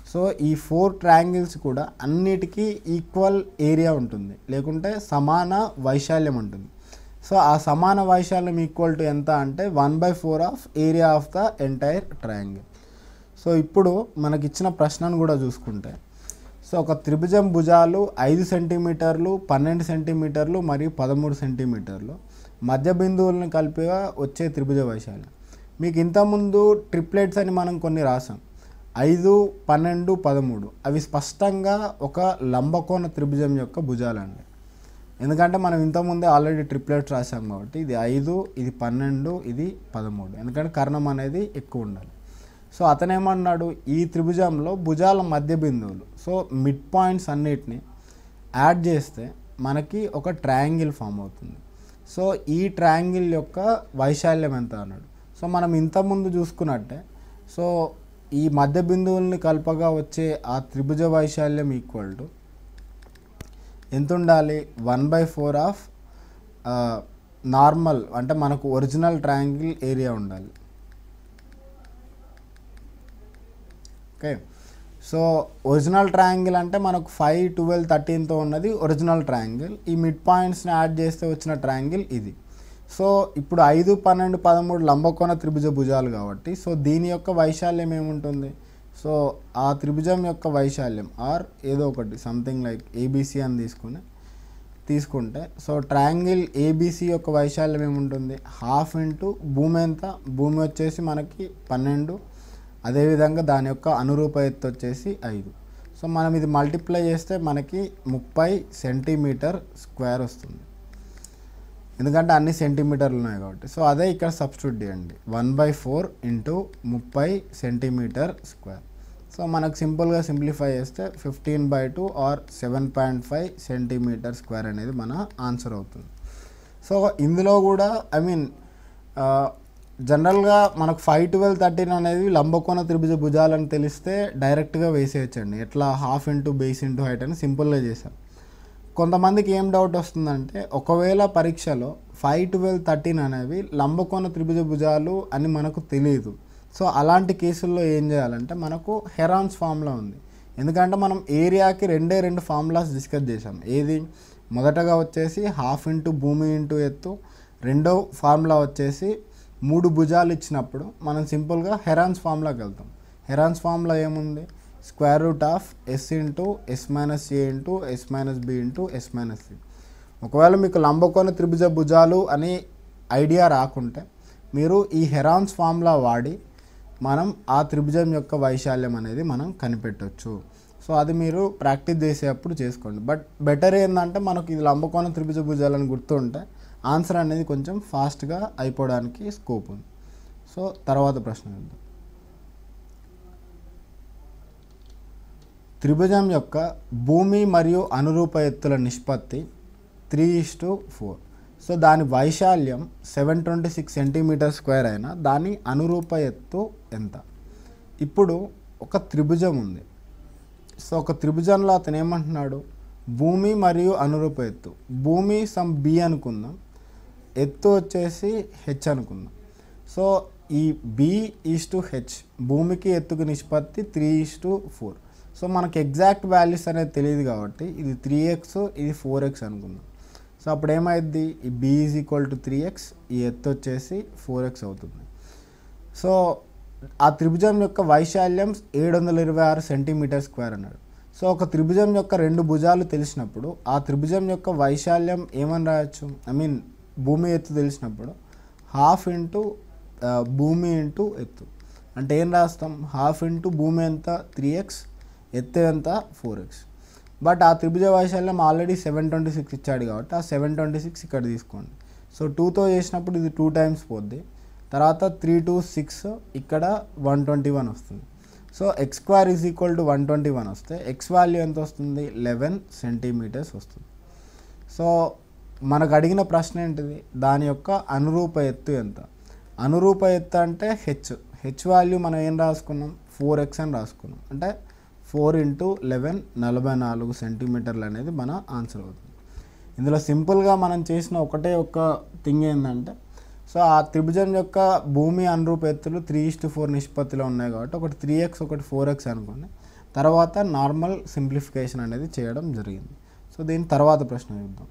సో ఈ ఫోర్ ట్రయాంగిల్స్ కూడా అన్నిటికీ ఈక్వల్ ఏరియా ఉంటుంది లేకుంటే సమాన వైశాల్యం ఉంటుంది సో ఆ సమాన వైశాల్యం ఈక్వల్ టు ఎంత అంటే one by four of area of the entire triangle so ఇప్పుడు మనకిచ్చిన ప్రశ్నను కూడా చూసుకుంటే సో ఒక త్రిభుజం భుజాలు ఐదు సెంటీమీటర్లు పన్నెండు సెంటీమీటర్లు మరియు పదమూడు సెంటీమీటర్లు మధ్య బిందువులను కలిపిగా వచ్చే త్రిభుజ వైశాల్యం మీకు ఇంతకుముందు ట్రిప్లెట్స్ అని మనం కొన్ని రాసాం ఐదు పన్నెండు పదమూడు అవి స్పష్టంగా ఒక లంబకోణ త్రిభుజం యొక్క భుజాలండి ఎందుకంటే మనం ఇంతకుముందే ఆల్రెడీ ట్రిప్లెట్స్ రాసాం కాబట్టి ఇది ఐదు ఇది పన్నెండు ఇది పదమూడు ఎందుకంటే కర్ణం అనేది ఎక్కువ ఉండాలి సో అతను ఏమన్నాడు ఈ త్రిభుజంలో భుజాల మధ్య బిందువులు సో మిడ్ పాయింట్స్ అన్నిటిని యాడ్ చేస్తే మనకి ఒక ట్రయాంగిల్ ఫామ్ అవుతుంది సో ఈ ట్రయాంగిల్ యొక్క వైశాల్యం ఎంత అన్నాడు సో మనం ఇంతకుముందు చూసుకున్నట్టే సో ఈ మధ్య బిందువుల్ని కలపగా వచ్చే ఆ త్రిభుజ వైశాల్యం ఈక్వల్ టు ఎంత ఉండాలి one by four of normal అంటే మనకు ఒరిజినల్ ట్రయాంగిల్ ఏరియా ఉండాలి ఓకే సో ఒరిజినల్ ట్రయాంగిల్ అంటే మనకు ఫైవ్ ట్వెల్వ్ థర్టీన్తో ఉన్నది ఒరిజినల్ ట్రయాంగిల్ ఈ మిడ్ పాయింట్స్ని యాడ్ చేస్తే వచ్చిన ట్రయాంగిల్ ఇది సో ఇప్పుడు ఐదు పన్నెండు పదమూడు లంబకోణ త్రిభుజ భుజాలు కాబట్టి సో దీని యొక్క వైశాల్యం ఏముంటుంది సో ఆ త్రిభుజం యొక్క వైశాల్యం ఆర్ ఏదో ఒకటి సంథింగ్ లైక్ ఏబీసీ అని తీసుకుని తీసుకుంటే సో ట్రయాంగిల్ ఏబీసీ యొక్క వైశాల్యం ఏముంటుంది హాఫ్ ఇంటూ భూమి ఎంత భూమి వచ్చేసి మనకి పన్నెండు అదేవిధంగా దాని యొక్క అనురూప ఎత్తు వచ్చేసి ఐదు సో మనం ఇది మల్టిప్లై చేస్తే మనకి ముప్పై సెంటీమీటర్ స్క్వేర్ వస్తుంది ఎందుకంటే అన్ని సెంటీమీటర్లు ఉన్నాయి కాబట్టి సో అదే ఇక్కడ సబ్స్టిట్యూట్ చేయండి వన్ బై ఫోర్ ఇంటూ ముప్పై సెంటీమీటర్ స్క్వేర్ సో మనకు సింపుల్గా సింప్లిఫై చేస్తే fifteen by two or seven point five centimetre square అనేది మన ఆన్సర్ అవుతుంది సో ఇందులో కూడా ఐ మీన్ జనరల్గా మనకు ఫైవ్ ట్వెల్వ్ థర్టీన్ అనేది లంబకోణ త్రిభుజ భుజాలని తెలిస్తే డైరెక్ట్గా వేసేయచ్చండి ఎట్లా half into base into height అని సింపుల్గా చేశాం కొంతమందికి ఏం డౌట్ వస్తుందంటే ఒకవేళ పరీక్షలో ఫైవ్ ట్వెల్వ్ థర్టీన్ అనేవి లంబకోణ త్రిభుజ భుజాలు అని మనకు తెలియదు సో అలాంటి కేసుల్లో ఏం చేయాలంటే మనకు హెరాన్స్ ఫార్ములా ఉంది ఎందుకంటే మనం ఏరియాకి రెండే రెండు ఫార్ములాస్ డిస్కస్ చేసాం ఏది మొదటగా వచ్చేసి హాఫ్ ఇంటూ భూమి ఇంటూ ఎత్తు రెండో ఫార్ములా వచ్చేసి మూడు భుజాలు ఇచ్చినప్పుడు మనం సింపుల్గా హెరాన్స్ ఫార్ములాకి వెళ్తాం హెరాన్స్ ఫార్ములా ఏముంది square root of yes into yes minus A into yes minus B into yes minus C ఒకవేళ మీకు లంబకోణ త్రిభుజ భుజాలు అని ఐడియా రాకుంటే మీరు ఈ హెరాన్స్ ఫార్ములా వాడి మనం ఆ త్రిభుజం యొక్క వైశాల్యం అనేది మనం కనిపెట్టవచ్చు సో అది మీరు ప్రాక్టీస్ చేసేటప్పుడు చేసుకోండి బట్ బెటర్ ఏంటంటే మనకు ఇది లంబకోణ త్రిభుజ భుజాలని గుర్తుంటే ఆన్సర్ అనేది కొంచెం ఫాస్ట్గా అయిపోవడానికి స్కోప్ ఉంది సో తర్వాత ప్రశ్న చూద్దాం త్రిభుజం యొక్క భూమి మరియు అనురూప ఎత్తుల నిష్పత్తి three is to four so దాని వైశాల్యం seven twenty six centimetre square అయినా దాని అనురూప ఎత్తు ఎంత ఇప్పుడు ఒక త్రిభుజం ఉంది సో ఒక త్రిభుజంలో అతను ఏమంటున్నాడు భూమి మరియు అనురూప ఎత్తు భూమి సమ్ బి అనుకుందాం ఎత్తు వచ్చేసి హెచ్ అనుకుందాం సో ఈ బి ఈస్ టు హెచ్ భూమికి ఎత్తుకు నిష్పత్తి three is to four so మనకి ఎగ్జాక్ట్ వాల్యూస్ అనేది తెలియదు కాబట్టి ఇది త్రీ ఎక్స్ ఇది ఫోర్ ఎక్స్ అనుకుందాం సో అప్పుడు ఏమైద్ది ఈ B is equal to three x ఈ ఎత్తు వచ్చేసి ఫోర్ ఎక్స్ అవుతుంది సో ఆ త్రిభుజం యొక్క వైశాల్యం ఏడు వందల ఇరవై ఆరు సెంటీమీటర్ స్క్వేర్ అన్నాడు సో ఒక త్రిభుజం యొక్క రెండు భుజాలు తెలిసినప్పుడు ఆ త్రిభుజం యొక్క వైశాల్యం ఏమని రాయొచ్చు ఐ మీన్ భూమి ఎత్తు తెలిసినప్పుడు హాఫ్ ఇంటూ భూమి ఇంటూ ఎత్తు అంటే ఏం రాస్తాం హాఫ్ ఇంటూ భూమి ఎంత త్రీ ఎక్స్ ఎత్తు ఎంత ఫోర్ ఎక్స్ బట్ ఆ త్రిభుజ వైశాల్యం ఆల్రెడీ సెవెన్ ట్వంటీ సిక్స్ ఇచ్చాడు కాబట్టి ఆ సెవెన్ ట్వంటీ సిక్స్ ఇక్కడ తీసుకోండి సో టూతో చేసినప్పుడు ఇది టూ టైమ్స్ పోద్ది తర్వాత త్రీ టూ సిక్స్ ఇక్కడ వన్ ట్వంటీ వన్ వస్తుంది so x square is equal to one twenty one వస్తే ఎక్స్ వాల్యూ ఎంత వస్తుంది లెవెన్ సెంటీమీటర్స్ వస్తుంది సో మనకు అడిగిన ప్రశ్న ఏంటిది దాని యొక్క అనురూప ఎత్తు ఎంత అనురూప ఎత్తు అంటే హెచ్ హెచ్ వాల్యూ మనం ఏం రాసుకున్నాం ఫోర్ ఎక్స్ అని రాసుకున్నాం అంటే ఫోర్ ఇంటూ లెవెన్ నలభై నాలుగు సెంటీమీటర్లు అనేది మన ఆన్సర్ అవుతుంది ఇందులో సింపుల్గా మనం చేసిన ఒకటే ఒక థింగ్ ఏంటంటే సో ఆ త్రిభుజం యొక్క భూమి అనురూప ఎత్తులు త్రీ ఇస్ టు ఫోర్ నిష్పత్తిలో ఉన్నాయి కాబట్టి ఒకటి త్రీ ఎక్స్ ఒకటి ఫోర్ ఎక్స్ అనుకోండి తర్వాత నార్మల్ సింప్లిఫికేషన్ అనేది చేయడం జరిగింది సో దీని తర్వాత ప్రశ్న చూద్దాం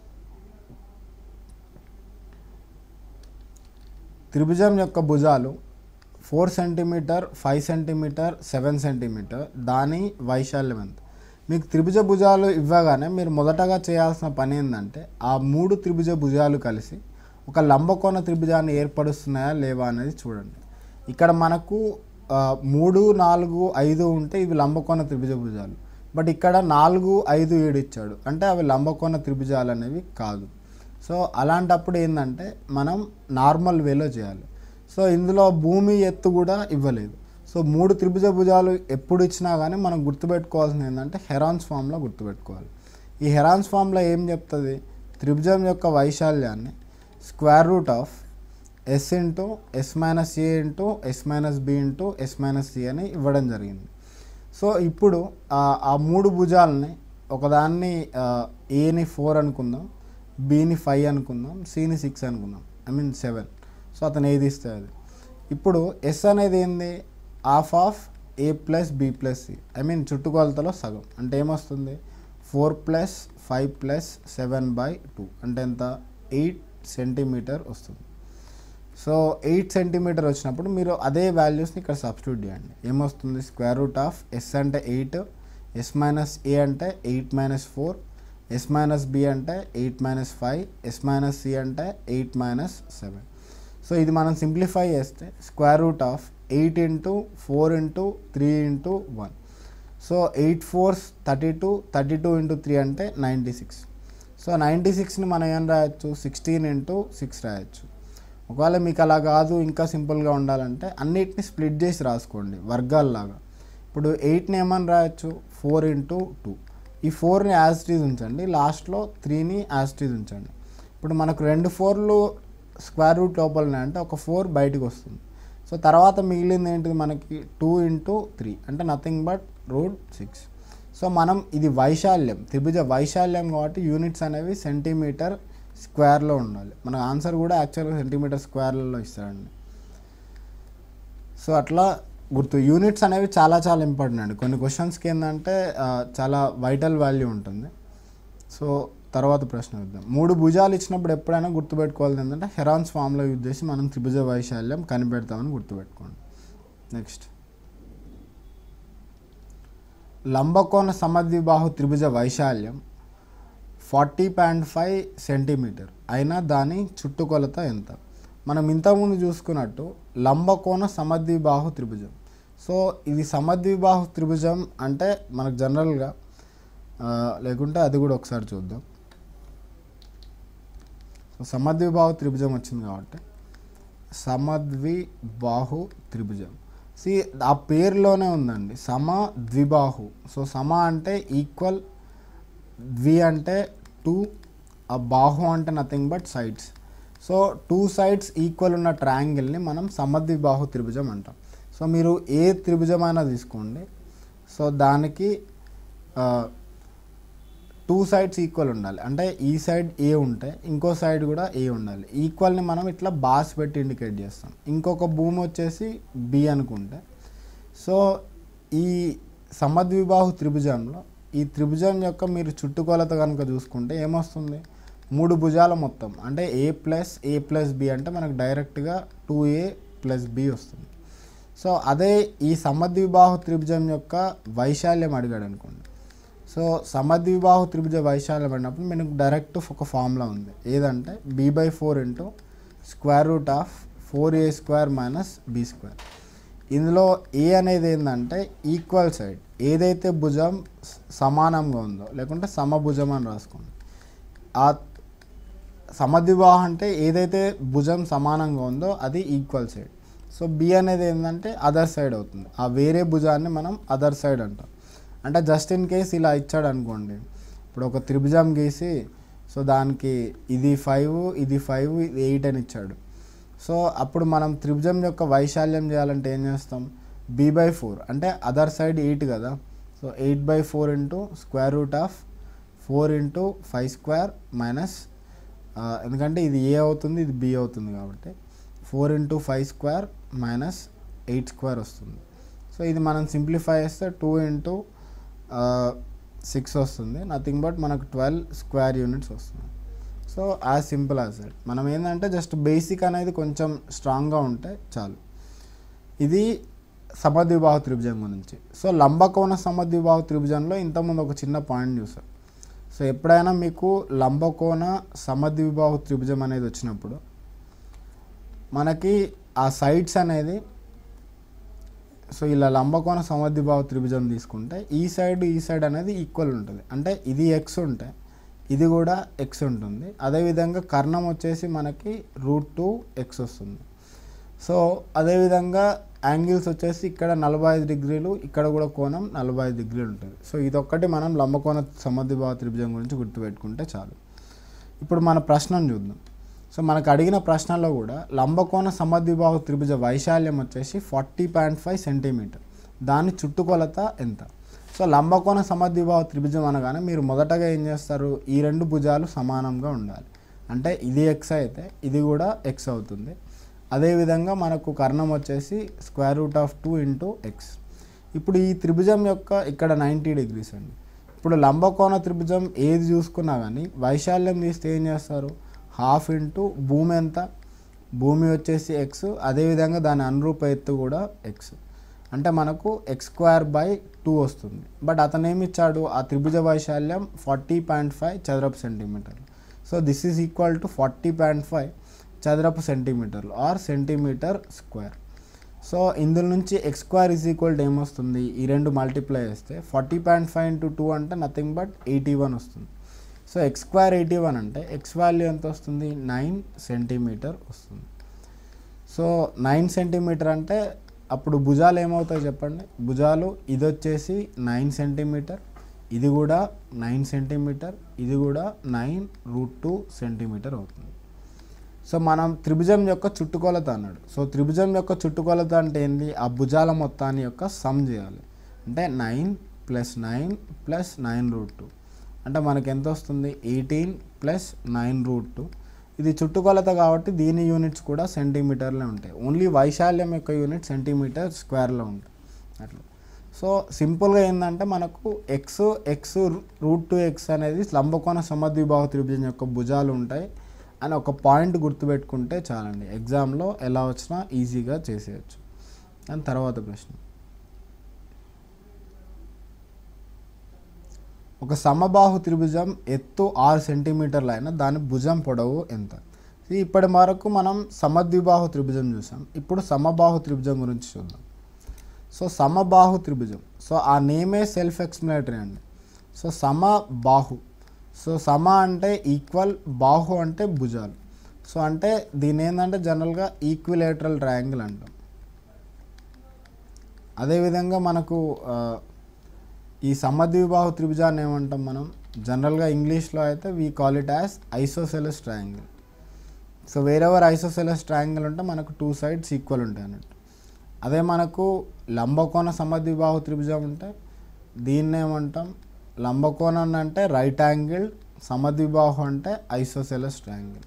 త్రిభుజం యొక్క భుజాలు four centimetre five centimetre seven centimetre దాని వైశాల్యం ఎంత మీకు త్రిభుజ భుజాలు ఇవ్వగానే మీరు మొదటగా చేయాల్సిన పని ఏంటంటే ఆ మూడు త్రిభుజ భుజాలు కలిసి ఒక లంబకోణ త్రిభుజాన్ని ఏర్పరుస్తున్నాయా లేవా అనేది చూడండి ఇక్కడ మనకు ఆ, మూడు నాలుగు ఐదు ఉంటే ఇవి లంబకోణ త్రిభుజ భుజాలు బట్ ఇక్కడ నాలుగు ఐదు ఏడు ఇచ్చాడు అంటే అవి లంబకోణ త్రిభుజాలు అనేవి కాదు సో అలాంటప్పుడు ఏంటంటే మనం నార్మల్ వేలో చేయాలి సో ఇందులో భూమి ఎత్తు కూడా ఇవ్వలేదు సో మూడు త్రిభుజ భుజాలు ఎప్పుడు ఇచ్చినా కానీ మనం గుర్తుపెట్టుకోవాల్సింది ఏంటంటే హెరాన్స్ ఫామ్లో గుర్తుపెట్టుకోవాలి ఈ హెరాన్స్ ఫామ్లో ఏం చెప్తుంది త్రిభుజం యొక్క వైశాల్యాన్ని square root of yes into yes minus A into yes minus B into yes minus C అని ఇవ్వడం జరిగింది సో ఇప్పుడు ఆ- ఆ మూడు భుజాలని ఒకదాన్ని ఆ, ఏని ఫోర్ అనుకుందాం బిని ఫైవ్ అనుకుందాం సిని సిక్స్ అనుకుందాం ఐ మీన్ సెవెన్ సో అతను ఏది ఇస్తే అది ఇప్పుడు ఎస్ అనేది ఏంది half of A plus B plus C I mean చుట్టుకొలతలో సగం అంటే ఏమొస్తుంది four plus five plus seven by two అంటే ఎంత ఎయిట్ సెంటీమీటర్ వస్తుంది సో ఎయిట్ సెంటీమీటర్ వచ్చినప్పుడు మీరు అదే వాల్యూస్ని ఇక్కడ సబ్స్టిట్యూట్ చేయండి ఏమొస్తుంది స్క్వేర్ రూట్ ఆఫ్ ఎస్ అంటే ఎయిట్ ఎస్ మైనస్ ఏ అంటే eight minus four s minus B అంటే eight minus five s minus C అంటే ఎయిట్ మైనస్ సెవెన్ సో ఇది మనం సింప్లిఫై చేస్తే square root of eight into four into three into one so eight fours thirty two thirty two into three అంటే ninety six so ninety సిక్స్ని మనం ఏం రాయొచ్చు sixteen into six రాయొచ్చు ఒకవేళ మీకు అలా కాదు ఇంకా సింపుల్గా ఉండాలంటే అన్నిటిని స్ప్లిట్ చేసి రాసుకోండి వర్గాల్లాగా ఇప్పుడు ఎయిట్ని ఏమని రాయొచ్చు ఫోర్ ఇంటూ టూ ఈ ఫోర్ని యాజిటీజ్ ఉంచండి లాస్ట్లో త్రీని యాజిటీజ్ ఉంచండి ఇప్పుడు మనకు రెండు ఫోర్లు స్క్వేర్ రూట్ లోపలనే అంటే ఒక ఫోర్ బయటకు వస్తుంది సో తర్వాత మిగిలింది ఏంటిది మనకి టూ ఇంటూ త్రీ అంటే nothing but root six so మనం ఇది వైశాల్యం త్రిభుజ వైశాల్యం కాబట్టి యూనిట్స్ అనేవి సెంటీమీటర్ స్క్వేర్లో ఉండాలి మన ఆన్సర్ కూడా యాక్చువల్గా సెంటీమీటర్ స్క్వేర్లలో ఇస్తాడండి సో అట్లా గుర్తు యూనిట్స్ అనేవి చాలా చాలా ఇంపార్టెంట్ అండి కొన్ని క్వశ్చన్స్కి ఏంటంటే ఆ, చాలా వైటల్ వాల్యూ ఉంటుంది సో తర్వాత ప్రశ్న చూద్దాం మూడు భుజాలు ఇచ్చినప్పుడు ఎప్పుడైనా గుర్తుపెట్టుకోవాలి ఏంటంటే హెరాన్స్ ఫామ్లో యూజ్ చేసి మనం త్రిభుజ వైశాల్యం కనిపెడతామని గుర్తుపెట్టుకోండి నెక్స్ట్ లంబకోణ సమద్విబాహు త్రిభుజ వైశాల్యం ఫార్టీ పాయింట్ ఫైవ్ సెంటీమీటర్ అయినా దాని చుట్టుకొలత ఎంత మనం ఇంతకుముందు చూసుకున్నట్టు లంబకోణ సమద్విబాహు త్రిభుజం సో ఇది సమద్విబాహు త్రిభుజం అంటే మనకు జనరల్గా ఆ, లేకుంటే అది కూడా ఒకసారి చూద్దాం సో సమద్విబాహు త్రిభుజం వచ్చింది కాబట్టి సమద్విబాహు త్రిభుజం సి ఆ పేరులోనే ఉందండి సమ ద్విబాహు సో సమ అంటే ఈక్వల్ ద్వి అంటే టూ ఆ బాహు అంటే nothing but sides so two sides equal ఉన్న ట్రయాంగిల్ని మనం సమద్విబాహు త్రిభుజం అంటాం సో మీరు ఏ త్రిభుజం అయినా తీసుకోండి సో దానికి టూ సైడ్స్ ఈక్వల్ ఉండాలి అంటే ఈ సైడ్ ఏ ఉంటే ఇంకో సైడ్ కూడా ఏ ఉండాలి ఈక్వల్ని మనం ఇట్లా బాస్ పెట్టి ఇండికేట్ చేస్తాం ఇంకొక భూమి వచ్చేసి బి అనుకుంటే సో ఈ సమద్విబాహు త్రిభుజంలో ఈ త్రిభుజం యొక్క మీరు చుట్టుకొలత కనుక చూసుకుంటే ఏమొస్తుంది మూడు భుజాల మొత్తం అంటే A plus A plus B అంటే మనకు డైరెక్ట్గా టూ ఏ ప్లస్ బి వస్తుంది సో అదే ఈ సమద్విబాహు త్రిభుజం యొక్క వైశాల్యం అడిగాడు అనుకోండి సో సమద్విబాహు త్రిభుజ వైశాల్యం అన్నప్పుడు మనకు డైరెక్ట్ ఒక ఫార్ములా ఉంది ఏదంటే B by four into square root of four A square minus B square ఇందులో ఏ అనేది ఏంటంటే ఈక్వల్ సైడ్ ఏదైతే భుజం స- సమానంగా ఉందో లేకుంటే సమభుజం అని రాసుకోండి ఆ సమద్విబాహు అంటే ఏదైతే భుజం సమానంగా ఉందో అది ఈక్వల్ సైడ్ సో బి అనేది ఏంటంటే అదర్ సైడ్ అవుతుంది ఆ వేరే భుజాన్ని మనం అదర్ సైడ్ అంటాం అంటే జస్ట్ ఇన్ కేస్ ఇలా ఇచ్చాడు అనుకోండి ఇప్పుడు ఒక త్రిభుజం గీసి సో దానికి ఇది ఫైవ్ ఇది ఫైవ్ ఇది ఎయిట్ అని ఇచ్చాడు సో అప్పుడు మనం త్రిభుజం యొక్క వైశాల్యం చేయాలంటే ఏం చేస్తాం బి బై ఫోర్ అంటే అదర్ సైడ్ ఎయిట్ కదా so eight by four into square root of four into five square minus ఎందుకంటే ఇది ఏ అవుతుంది ఇది బి అవుతుంది కాబట్టి four into five square minus eight square వస్తుంది సో ఇది మనం సింప్లిఫై చేస్తే టూ ఇంటూ సిక్స్ వస్తుంది నథింగ్ బట్ మనకు ట్వెల్వ్ స్క్వేర్ యూనిట్స్ వస్తుంది so as simple as that మనం ఏంటంటే జస్ట్ బేసిక్ అనేది కొంచెం స్ట్రాంగ్గా ఉంటే చాలు ఇది సమద్విబాహు త్రిభుజం గురించి సో లంబకోణ సమద్విబాహు త్రిభుజంలో ఇంతకుముందు ఒక చిన్న పాయింట్ చూసాం సో ఎప్పుడైనా మీకు లంబకోణ సమద్విబాహు త్రిభుజం అనేది వచ్చినప్పుడు మనకి ఆ సైడ్స్ అనేది సో ఇలా లంబకోణ సమద్విబాహు త్రిభుజం తీసుకుంటే ఈ సైడ్ ఈ సైడ్ అనేది ఈక్వల్ ఉంటుంది అంటే ఇది ఎక్స్ ఉంటే ఇది కూడా ఎక్స్ ఉంటుంది అదేవిధంగా కర్ణం వచ్చేసి మనకి రూట్ టూ ఎక్స్ వస్తుంది సో అదేవిధంగా యాంగిల్స్ వచ్చేసి ఇక్కడ నలభై ఐదు డిగ్రీలు ఇక్కడ కూడా కోణం నలభై ఐదు డిగ్రీలు ఉంటుంది సో ఇదొక్కటి మనం లంబకోణ సమద్విబాహు త్రిభుజం గురించి గుర్తుపెట్టుకుంటే చాలు ఇప్పుడు మన ప్రశ్నను చూద్దాం సో మనకు అడిగిన ప్రశ్నలో కూడా లంబకోణ సమద్విబాహు త్రిభుజ వైశాల్యం వచ్చేసి ఫార్టీ పాయింట్ ఫైవ్ సెంటీమీటర్ దాని చుట్టుకొలత ఎంత సో లంబకోణ సమద్విబాహు త్రిభుజం అనగానే మీరు మొదటగా ఏం చేస్తారు ఈ రెండు భుజాలు సమానంగా ఉండాలి అంటే ఇది ఎక్స్ అయితే ఇది కూడా ఎక్స్ అవుతుంది అదేవిధంగా మనకు కర్ణం వచ్చేసి square root of two into x ఇప్పుడు ఈ త్రిభుజం యొక్క ఇక్కడ నైంటీ డిగ్రీస్ అండి ఇప్పుడు లంబకోణ త్రిభుజం ఏది చూసుకున్నా కానీ వైశాల్యం తీస్తే ఏం చేస్తారు హాఫ్ ఇంటూ భూమి ఎంత భూమి వచ్చేసి ఎక్స్ అదేవిధంగా దాని అనురూప ఎత్తు కూడా ఎక్స్ అంటే మనకు ఎక్స్ స్క్వేర్ బై టూ వస్తుంది బట్ అతను ఏమి ఇచ్చాడు ఆ త్రిభుజ వైశాల్యం ఫార్టీ పాయింట్ ఫైవ్ చదరపు సెంటీమీటర్లు so this is equal to forty point five చదరపు సెంటీమీటర్లు ఆర్ సెంటీమీటర్ స్క్వేర్ సో ఇందులో నుంచి x square is equal to ఏమొస్తుంది ఈ రెండు మల్టిప్లై చేస్తే forty point five into two అంటే నథింగ్ బట్ ఎయిటీ వన్ వస్తుంది so x square eighty one అంటే ఎక్స్ వాల్యూ ఎంత వస్తుంది నైన్ సెంటీమీటర్ వస్తుంది సో నైన్ సెంటీమీటర్ అంటే అప్పుడు భుజాలు ఏమవుతాయి చెప్పండి భుజాలు ఇది వచ్చేసి నైన్ సెంటీమీటర్ ఇది కూడా నైన్ సెంటీమీటర్ ఇది కూడా నైన్ రూట్ టూ సెంటీమీటర్ అవుతుంది సో మనం త్రిభుజం యొక్క చుట్టుకొలత అన్నాడు సో త్రిభుజం యొక్క చుట్టుకొలత అంటే ఏంది ఆ భుజాల మొత్తాన్ని యొక్క సమ్ చేయాలి అంటే nine plus nine plus nine root two అంటే మనకి ఎంత వస్తుంది eighteen plus nine root two ఇది చుట్టుకొలత కాబట్టి దీని యూనిట్స్ కూడా సెంటీమీటర్లే ఉంటాయి ఓన్లీ వైశాల్యం యొక్క యూనిట్ సెంటీమీటర్ స్క్వేర్లో ఉంటాయి అట్లా సో సింపుల్గా ఏంటంటే మనకు x x root two x అనేది లంబకోణ సమద్విబాహు త్రిభుజం యొక్క భుజాలు ఉంటాయి అని ఒక పాయింట్ గుర్తుపెట్టుకుంటే చాలండి ఎగ్జామ్లో ఎలా వచ్చినా ఈజీగా చేసేయచ్చు దాని తర్వాత ప్రశ్న ఒక సమబాహు త్రిభుజం ఎత్తు ఆరు సెంటీమీటర్లు అయినా దాని భుజం పొడవు ఎంత ఇది ఇప్పటి వరకు మనం సమద్విబాహు త్రిభుజం చూసాం ఇప్పుడు సమబాహు త్రిభుజం గురించి చూద్దాం సో సమబాహు త్రిభుజం సో ఆ నేమే సెల్ఫ్ ఎక్స్ప్లనేటరీ అండి సో సమబాహు సో సమ అంటే ఈక్వల్ బాహు అంటే భుజాలు సో అంటే దీని ఏంటంటే జనరల్గా ఈక్విలేటరల్ ట్రయాంగిల్ అంటాం అదేవిధంగా మనకు ఆ, ఈ సమద్విబాహు త్రిభుజాన్ని ఏమంటాం మనం జనరల్గా ఇంగ్లీష్లో అయితే we call it as isosceles triangle so wherever isosceles triangle ఉంటే మనకు టూ సైడ్స్ ఈక్వల్ ఉంటాయి అన్నట్టు అదే మనకు లంబకోణ సమద్విబాహు త్రిభుజం ఉంటే దీన్ని ఏమంటాం లంబకోణం అంటే రైట్ యాంగిల్ సమద్విబాహు అంటే ఐసోసెలస్ ట్రయాంగిల్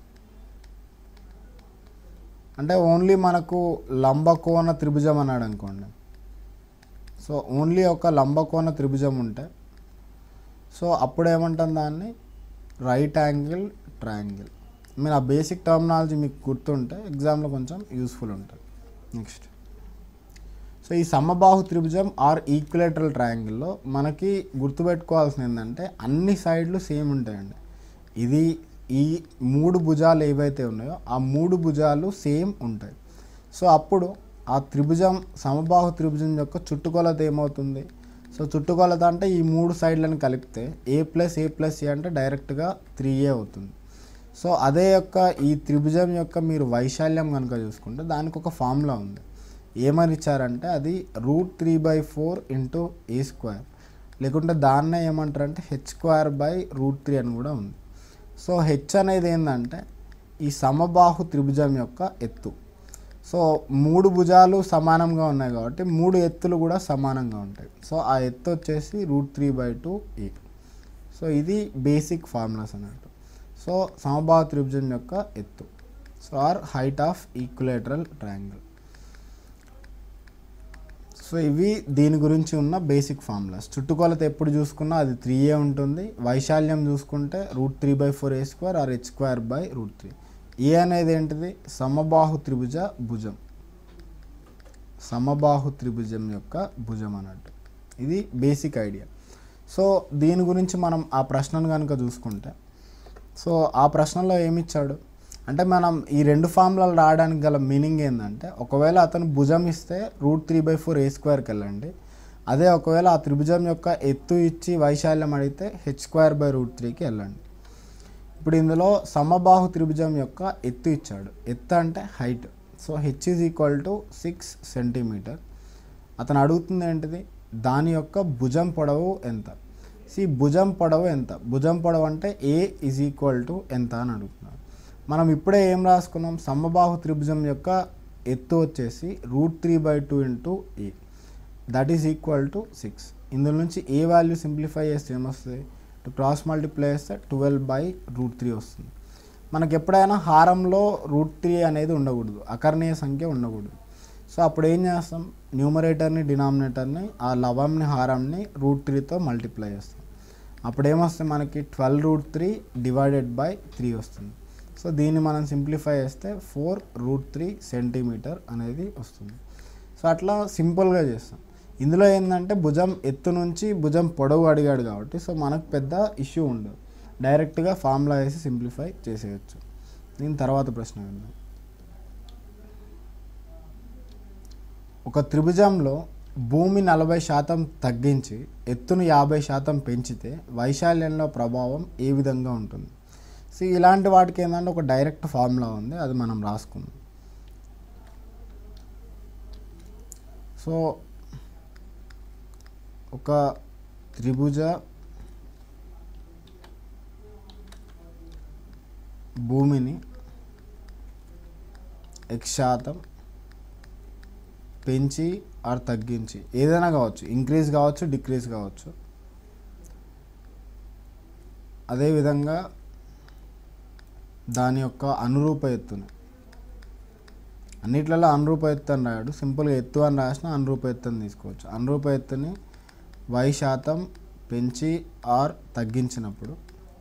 అంటే ఓన్లీ మనకు లంబకోణ త్రిభుజం అన్నాడు అనుకోండి సో ఓన్లీ ఒక లంబకోణ త్రిభుజం ఉంటే సో అప్పుడు ఏమంటాం దాన్ని రైట్ యాంగిల్ ట్రయాంగిల్ మీరు ఆ బేసిక్ టర్మినాలజీ మీకు గుర్తుంటే ఎగ్జామ్లో కొంచెం యూస్ఫుల్ ఉంటుంది నెక్స్ట్ సో ఈ సమబాహు త్రిభుజం ఆర్ ఈక్వలేటరల్ ట్రయాంగిల్లో మనకి గుర్తుపెట్టుకోవాల్సింది ఏంటంటే అన్ని సైడ్లు సేమ్ ఉంటాయండి ఇది ఈ మూడు భుజాలు ఏవైతే ఉన్నాయో ఆ మూడు భుజాలు సేమ్ ఉంటాయి సో అప్పుడు ఆ త్రిభుజం సమబాహు త్రిభుజం యొక్క చుట్టుకొలత ఏమవుతుంది సో చుట్టుకొలత అంటే ఈ మూడు సైడ్లను కలిపితే ఏ ప్లస్ ఏ ప్లస్ ఏ అంటే డైరెక్ట్గా త్రీ ఏ అవుతుంది సో అదే యొక్క ఈ త్రిభుజం యొక్క మీరు వైశాల్యం కనుక చూసుకుంటే దానికి ఒక ఫార్ములా ఉంది ఏమని ఇచ్చారంటే అది root three by four into a square లేకుంటే దాన్నే ఏమంటారంటే h square by root three అని కూడా ఉంది సో హెచ్ అనేది ఏంటంటే ఈ సమబాహు త్రిభుజం యొక్క ఎత్తు సో మూడు భుజాలు సమానంగా ఉన్నాయి కాబట్టి మూడు ఎత్తులు కూడా సమానంగా ఉంటాయి సో ఆ ఎత్తు వచ్చేసి root three by two a so ఇది బేసిక్ ఫార్ములాస్ అన్నట్టు సో సమబాహు త్రిభుజం యొక్క ఎత్తు so or height of equilateral triangle so ఇవి దీని గురించి ఉన్న బేసిక్ ఫార్ములాస్ చుట్టుకొలత ఎప్పుడు చూసుకున్నా అది త్రీ ఏ ఉంటుంది వైశాల్యం చూసుకుంటే root three by four A square or h square by root three a అనేది ఏంటిది సమబాహు త్రిభుజ భుజం సమబాహు త్రిభుజం యొక్క భుజం అన్నట్టు ఇది బేసిక్ ఐడియా సో దీని గురించి మనం ఆ ప్రశ్నను కనుక చూసుకుంటే సో ఆ ప్రశ్నలో ఏమిచ్చాడు అంటే మనం ఈ రెండు ఫార్ములాలు రావడానికి గల మీనింగ్ ఏంటంటే ఒకవేళ అతను భుజం ఇస్తే root three by four a స్క్వేర్కి వెళ్ళండి అదే ఒకవేళ ఆ త్రిభుజం యొక్క ఎత్తు ఇచ్చి వైశాల్యం అడిగితే హెచ్ స్క్వేర్ బై రూట్ త్రీకి వెళ్ళండి ఇప్పుడు ఇందులో సమబాహు త్రిభుజం యొక్క ఎత్తు ఇచ్చాడు ఎత్తు అంటే height so h is equal to six centimeter అతను అడుగుతుంది ఏంటిది దాని యొక్క భుజం పొడవు ఎంత సి భుజం పొడవు ఎంత భుజం పొడవు అంటే ఏ ఈజ్ ఈక్వల్ టు ఎంత అని అడుగుతున్నాడు మనం ఇప్పుడే ఏం రాసుకున్నాం సమబాహు త్రిభుజం యొక్క ఎత్తు వచ్చేసి root three by two into a that is equal to six ఇందులో నుంచి ఏ వాల్యూ సింప్లిఫై చేస్తే ఏమొస్తుంది టు క్రాస్ మల్టిప్లై చేస్తే ట్వెల్వ్ బై రూట్ త్రీ వస్తుంది మనకి ఎప్పుడైనా హారంలో రూట్ త్రీ అనేది ఉండకూడదు అకర్ణీయ సంఖ్య ఉండకూడదు సో అప్పుడు ఏం చేస్తాం న్యూమరేటర్ని డినామినేటర్ని ఆ లవంని హారంని రూట్ త్రీతో మల్టిప్లై చేస్తాం అప్పుడు ఏమొస్తుంది మనకి twelve root three divided by three వస్తుంది సో దీన్ని మనం సింప్లిఫై చేస్తే ఫోర్ రూట్ త్రీ సెంటీమీటర్ అనేది వస్తుంది సో అట్లా సింపుల్గా చేస్తాం ఇందులో ఏంటంటే భుజం ఎత్తు నుంచి భుజం పొడవు అడిగాడు కాబట్టి సో మనకు పెద్ద ఇష్యూ ఉండదు డైరెక్ట్గా ఫార్ములా వేసి సింప్లిఫై చేసేయచ్చు దీని తర్వాత ప్రశ్న విందాం ఒక త్రిభుజంలో భూమి నలభై శాతం తగ్గించి ఎత్తును యాభై శాతం పెంచితే వైశాల్యంలో ప్రభావం ఏ విధంగా ఉంటుంది సో ఇలాంటి వాటికి ఏంటంటే ఒక డైరెక్ట్ ఫార్ములా ఉంది అది మనం రాసుకుందాం సో ఒక త్రిభుజ భూమిని ఎక్స్ శాతం పెంచి ఆర్ తగ్గించి ఏదైనా కావచ్చు ఇంక్రీజ్ కావచ్చు డిక్రీజ్ కావచ్చు అదేవిధంగా దాని యొక్క అనురూప ఎత్తుని అన్నిట్లలో అనురూప ఎత్తు అని రాయాడు సింపుల్గా ఎత్తు అని రాసిన అనురూప ఎత్తు అని తీసుకోవచ్చు అనురూప ఎత్తుని వై శాతం పెంచి ఆర్ తగ్గించినప్పుడు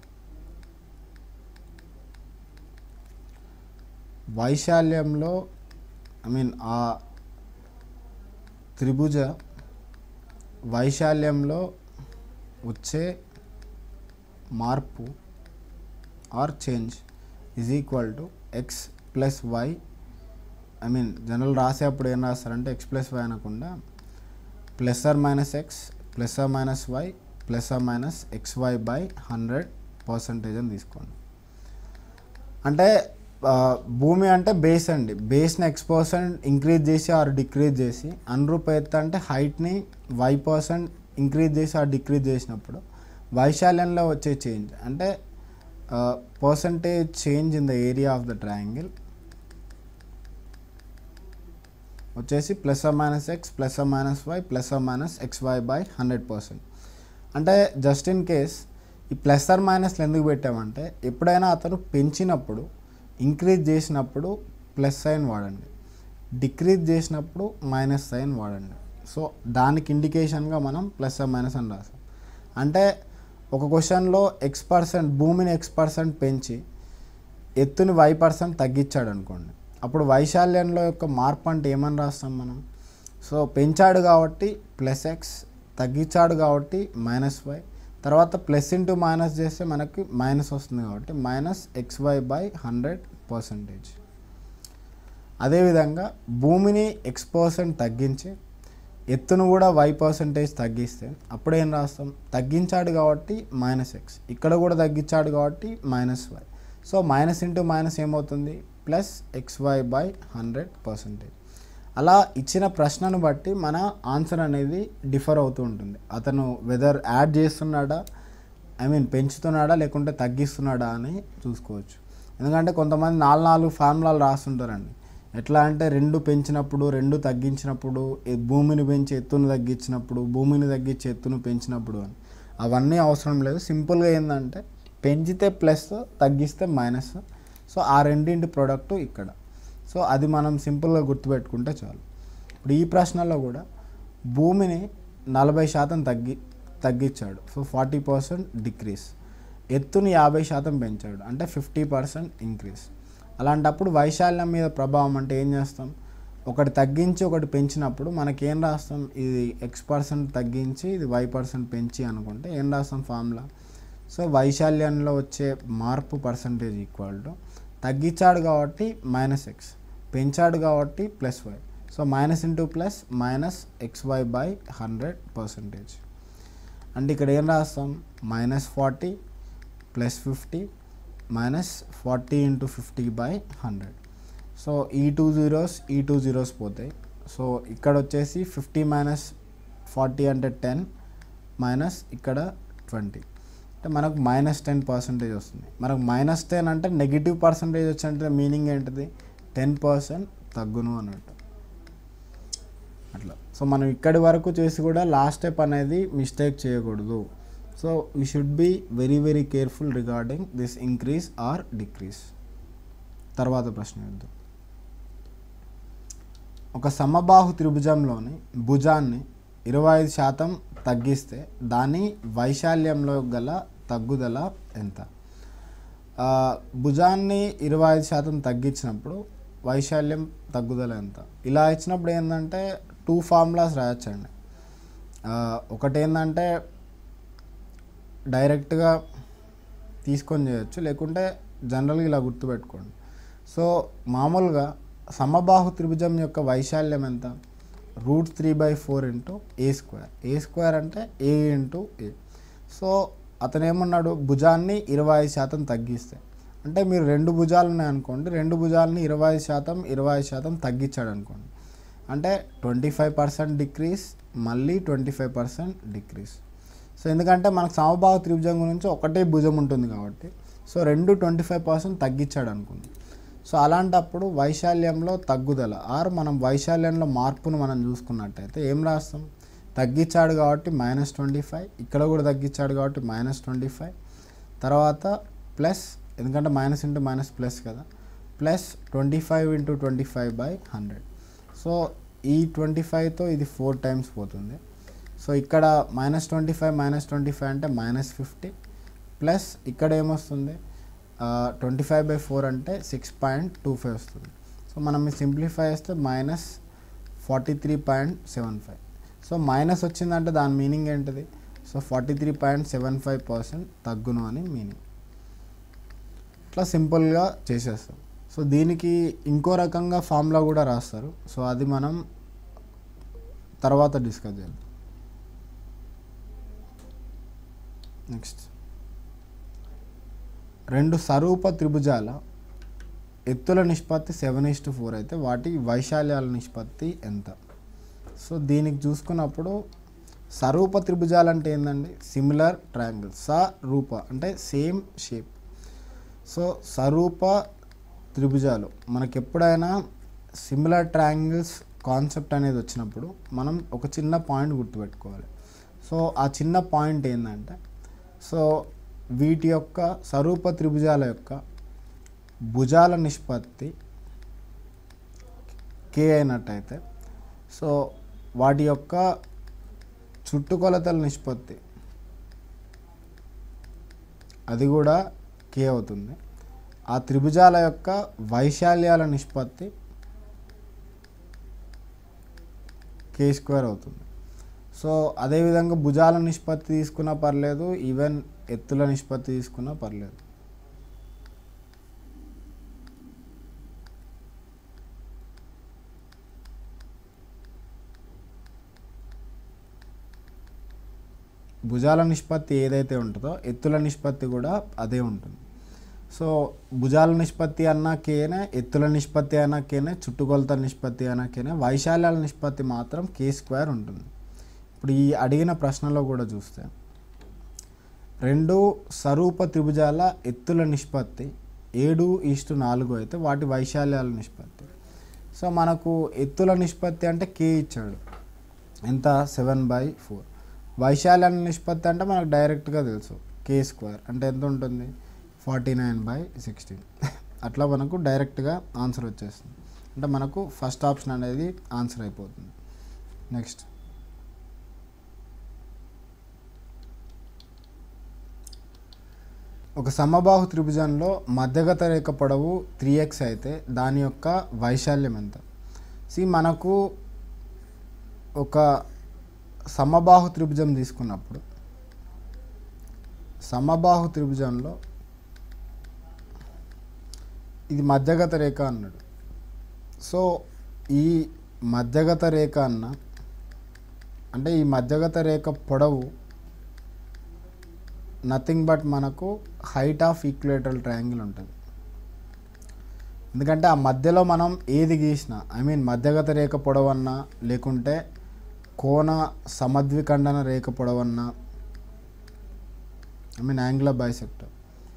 వైశాల్యంలో ఐ మీన్ ఆ త్రిభుజ వైశాల్యంలో వచ్చే మార్పు or change is equal to x plus y I mean general రాసేటప్పుడు ఏం రాస్తారంటే ఎక్స్ ప్లస్ వై అనకుండా plus or minus x plus or minus y plus or minus x y by hundred percentage అని తీసుకోండి అంటే ఆ, భూమి అంటే బేస్ అండి బేస్ని ఎక్స్ పర్సెంట్ ఇంక్రీజ్ చేసి ఆర్ డిక్రీజ్ చేసి అనురూప ఎత్తు అంటే హైట్ని వై పర్సెంట్ ఇంక్రీజ్ చేసి ఆర్ డిక్రీజ్ చేసినప్పుడు వైశాల్యంలో వచ్చే చేంజ్ అంటే percentage change in the area of the triangle వచ్చేసి plus or minus x plus or minus y plus or minus x y by hundred percent అంటే జస్ట్ ఇన్ కేస్ ఈ plus or మైనస్లు ఎందుకు పెట్టామంటే ఎప్పుడైనా అతను పెంచినప్పుడు ఇంక్రీజ్ చేసినప్పుడు ప్లస్ సైన్ వాడండి డిక్రీజ్ చేసినప్పుడు మైనస్ సైన్ వాడండి సో దానికి ఇండికేషన్గా మనం ప్లస్ ఆర్ మైనస్ అని రాసాం అంటే ఒక క్వశ్చన్లో ఎక్స్ పర్సెంట్ భూమిని ఎక్స్ పర్సెంట్ పెంచి ఎత్తుని వై పర్సెంట్ తగ్గించాడు అనుకోండి అప్పుడు వైశాల్యంలో యొక్క మార్పు అంటే ఏమని రాస్తాం మనం సో పెంచాడు కాబట్టి ప్లస్ ఎక్స్ తగ్గించాడు కాబట్టి మైనస్ వై తర్వాత ప్లస్ ఇంటూ మైనస్ చేస్తే మనకి మైనస్ వస్తుంది కాబట్టి minus x y by hundred percentage అదేవిధంగా భూమిని ఎక్స్ పర్సెంట్ తగ్గించి ఎత్తును కూడా వై పర్సంటేజ్ తగ్గిస్తే అప్పుడు ఏం రాస్తాం తగ్గించాడు కాబట్టి మైనస్ ఎక్స్ ఇక్కడ కూడా తగ్గించాడు కాబట్టి minus y so minus into minus ఏమవుతుంది plus x y by hundred percentage అలా ఇచ్చిన ప్రశ్నను బట్టి మన ఆన్సర్ అనేది డిఫర్ అవుతూ ఉంటుంది అతను వెదర్ యాడ్ చేస్తున్నాడా ఐ మీన్ పెంచుతున్నాడా లేకుంటే తగ్గిస్తున్నాడా అని చూసుకోవచ్చు ఎందుకంటే కొంతమంది నాలుగు నాలుగు ఫార్ములాలు రాస్తుంటారండి ఎట్లా అంటే రెండు పెంచినప్పుడు రెండు తగ్గించినప్పుడు ఎ- భూమిని పెంచి ఎత్తును తగ్గించినప్పుడు భూమిని తగ్గించి ఎత్తును పెంచినప్పుడు అని అవన్నీ అవసరం లేదు సింపుల్గా ఏంటంటే పెంచితే ప్లస్ తగ్గిస్తే మైనస్ సో ఆ రెండింటి ప్రోడక్ట్ ఇక్కడ సో అది మనం సింపుల్గా గుర్తుపెట్టుకుంటే చాలు ఇప్పుడు ఈ ప్రశ్నలో కూడా భూమిని నలభై శాతం తగ్గి తగ్గించాడు సో ఫార్టీ పర్సెంట్ డిక్రీస్ ఎత్తుని యాభై శాతం పెంచాడు అంటే ఫిఫ్టీ పర్సెంట్ ఇంక్రీస్ అలాంటప్పుడు వైశాల్యం మీద ప్రభావం అంటే ఏం చేస్తాం ఒకటి తగ్గించి ఒకటి పెంచినప్పుడు మనకేం రాస్తాం ఇది ఎక్స్ పర్సెంట్ తగ్గించి ఇది వై పర్సెంట్ పెంచి అనుకుంటే ఏం రాస్తాం ఫార్ములా సో వైశాల్యంలో వచ్చే మార్పు పర్సంటేజ్ ఈక్వల్ టు తగ్గించాడు కాబట్టి మైనస్ ఎక్స్ పెంచాడు కాబట్టి plus y so minus into plus minus x y by hundred percentage అంటే ఇక్కడ ఏం రాస్తాం minus forty plus fifty minus forty into fifty by hundred so ఈ టూ జీరోస్ ఈ టూ జీరోస్ పోతాయి సో ఇక్కడ వచ్చేసి ఫిఫ్టీ మైనస్ ఫార్టీ అంటే టెన్ మైనస్ ఇక్కడ ట్వంటీ అంటే మనకు మైనస్ టెన్ పర్సెంటేజ్ వస్తుంది మనకు మైనస్ టెన్ అంటే నెగిటివ్ పర్సెంటేజ్ వచ్చంటే మీనింగ్ ఏంటిది టెన్ పర్సెంట్ తగ్గును అన్నట్టు అట్లా సో మనం ఇక్కడి వరకు చేసి కూడా లాస్ట్ స్టెప్ అనేది మిస్టేక్ చేయకూడదు so we should be very very careful regarding this increase or decrease తర్వాత ప్రశ్న చూద్దాం ఒక సమబాహు త్రిభుజంలోని భుజాన్ని ఇరవై ఐదు శాతం తగ్గిస్తే దాని వైశాల్యంలో గల తగ్గుదల ఎంత ఆ, భుజాన్ని ఇరవై ఐదు శాతం తగ్గించినప్పుడు వైశాల్యం తగ్గుదల ఎంత ఇలా ఇచ్చినప్పుడు ఏంటంటే టూ ఫార్ములాస్ రాయొచ్చండి ఆ, ఒకటి ఏంటంటే డైరెక్ట్గా తీసుకొని చేయొచ్చు లేకుంటే జనరల్గా ఇలా గుర్తుపెట్టుకోండి సో మామూలుగా సమబాహు త్రిభుజం యొక్క వైశాల్యం ఎంత root three by four into a square a square అంటే ఏ ఇంటూ ఏ సో అతను ఏమన్నాడు భుజాన్ని ఇరవై ఐదు శాతం తగ్గిస్తే అంటే మీరు రెండు భుజాలు ఉన్నాయనుకోండి రెండు భుజాలని ఇరవై ఐదు శాతం ఇరవై ఐదు శాతం తగ్గించాడు అనుకోండి అంటే ట్వంటీ ఫైవ్ పర్సెంట్ డిక్రీస్ మళ్ళీ twenty five percent decrease so ఎందుకంటే మనకు సమభావ త్రిభుజం గురించి ఒకటే భుజం ఉంటుంది కాబట్టి సో రెండు ట్వంటీ ఫైవ్ పర్సెంట్ తగ్గించాడు అనుకుంది సో అలాంటప్పుడు వైశాల్యంలో తగ్గుదల ఆర్ మనం వైశాల్యంలో మార్పును మనం చూసుకున్నట్టయితే ఏం రాస్తాం తగ్గించాడు కాబట్టి మైనస్ ట్వంటీ ఫైవ్ ఇక్కడ కూడా తగ్గించాడు కాబట్టి మైనస్ ట్వంటీ ఫైవ్ తర్వాత ప్లస్ ఎందుకంటే మైనస్ ఇంటూ మైనస్ ప్లస్ కదా plus twenty five into twenty five by hundred so ఈ ట్వంటీ ఫైవ్తో ఇది ఫోర్ టైమ్స్ పోతుంది సో ఇక్కడ minus twenty five minus twenty five అంటే మైనస్ ఫిఫ్టీ ప్లస్ ఇక్కడ ఏమొస్తుంది ట్వంటీ ఫైవ్ బై ఫోర్ అంటే సిక్స్ పాయింట్ టూ ఫైవ్ వస్తుంది సో మనం సింప్లిఫై చేస్తే minus forty three point seven five so minus వచ్చిందంటే దాని మీనింగ్ ఏంటిది so forty three point seven five percent తగ్గును అని మీనింగ్ ఇట్లా సింపుల్గా చేసేస్తాం సో దీనికి ఇంకో రకంగా ఫార్ములా కూడా రాస్తారు సో అది మనం తర్వాత డిస్కస్ చేద్దాం నెక్స్ట్ రెండు సరూప త్రిభుజాల ఎత్తుల నిష్పత్తి సెవెన్ ఇస్ టు ఫోర్ అయితే వాటి వైశాల్యాల నిష్పత్తి ఎంత సో దీనికి చూసుకున్నప్పుడు సరూప త్రిభుజాలు అంటే ఏంటండి సిమిలర్ ట్రయాంగిల్ సరూప అంటే సేమ్ షేప్ సో సరూప త్రిభుజాలు మనకి ఎప్పుడైనా సిమిలర్ ట్రయాంగిల్స్ కాన్సెప్ట్ అనేది వచ్చినప్పుడు మనం ఒక చిన్న పాయింట్ గుర్తుపెట్టుకోవాలి సో ఆ చిన్న పాయింట్ ఏంటంటే సో వీటి యొక్క సరూప త్రిభుజాల యొక్క భుజాల నిష్పత్తి కే అయినట్టయితే సో వాటి యొక్క చుట్టుకొలతల నిష్పత్తి అది కూడా కే అవుతుంది ఆ త్రిభుజాల యొక్క వైశాల్యాల నిష్పత్తి కే స్క్వేర్ అవుతుంది సో అదేవిధంగా భుజాల నిష్పత్తి తీసుకున్నా పర్లేదు ఈవెన్ ఎత్తుల నిష్పత్తి తీసుకున్నా పర్లేదు భుజాల నిష్పత్తి ఏదైతే ఉంటుందో ఎత్తుల నిష్పత్తి కూడా అదే ఉంటుంది సో భుజాల నిష్పత్తి అన్నా కేనే ఎత్తుల నిష్పత్తి అయినా కేనే చుట్టుకొలత నిష్పత్తి అయినా కేనే వైశాల్యాల నిష్పత్తి మాత్రం కే స్క్వేర్ ఉంటుంది ఇప్పుడు ఈ అడిగిన ప్రశ్నలో కూడా చూస్తే రెండు సరూప త్రిభుజాల ఎత్తుల నిష్పత్తి ఏడు ఈస్టు నాలుగు అయితే వాటి వైశాల్యాల నిష్పత్తి సో మనకు ఎత్తుల నిష్పత్తి అంటే కే ఇచ్చాడు ఎంత సెవెన్ బై ఫోర్ వైశాల్యాల నిష్పత్తి అంటే మనకు డైరెక్ట్గా తెలుసు కే స్క్వేర్ అంటే ఎంత ఉంటుంది ఫార్టీ నైన్ బై సిక్స్టీన్ అట్లా మనకు డైరెక్ట్గా ఆన్సర్ వచ్చేస్తుంది అంటే మనకు ఫస్ట్ ఆప్షన్ అనేది ఆన్సర్ అయిపోతుంది నెక్స్ట్ ఒక సమబాహు త్రిభుజంలో మధ్యగత రేఖ పొడవు త్రీ ఎక్స్ అయితే దాని యొక్క వైశాల్యం ఎంత సి మనకు ఒక సమబాహు త్రిభుజం తీసుకున్నప్పుడు సమబాహు త్రిభుజంలో ఇది మధ్యగత రేఖ అన్నాడు సో ఈ మధ్యగత రేఖ అన్న అంటే ఈ మధ్యగత రేఖ పొడవు నథింగ్ బట్ మనకు హైట్ ఆఫ్ ఈక్వేటరల్ ట్రయాంగిల్ ఉంటుంది ఎందుకంటే ఆ మధ్యలో మనం ఏది గీసినా ఐ మీన్ మధ్యగత రేఖ పొడవన్నా లేకుంటే కోణ సమద్విఖండన రేఖ పొడవన్నా ఐ మీన్ యాంగులర్ బైసెక్టర్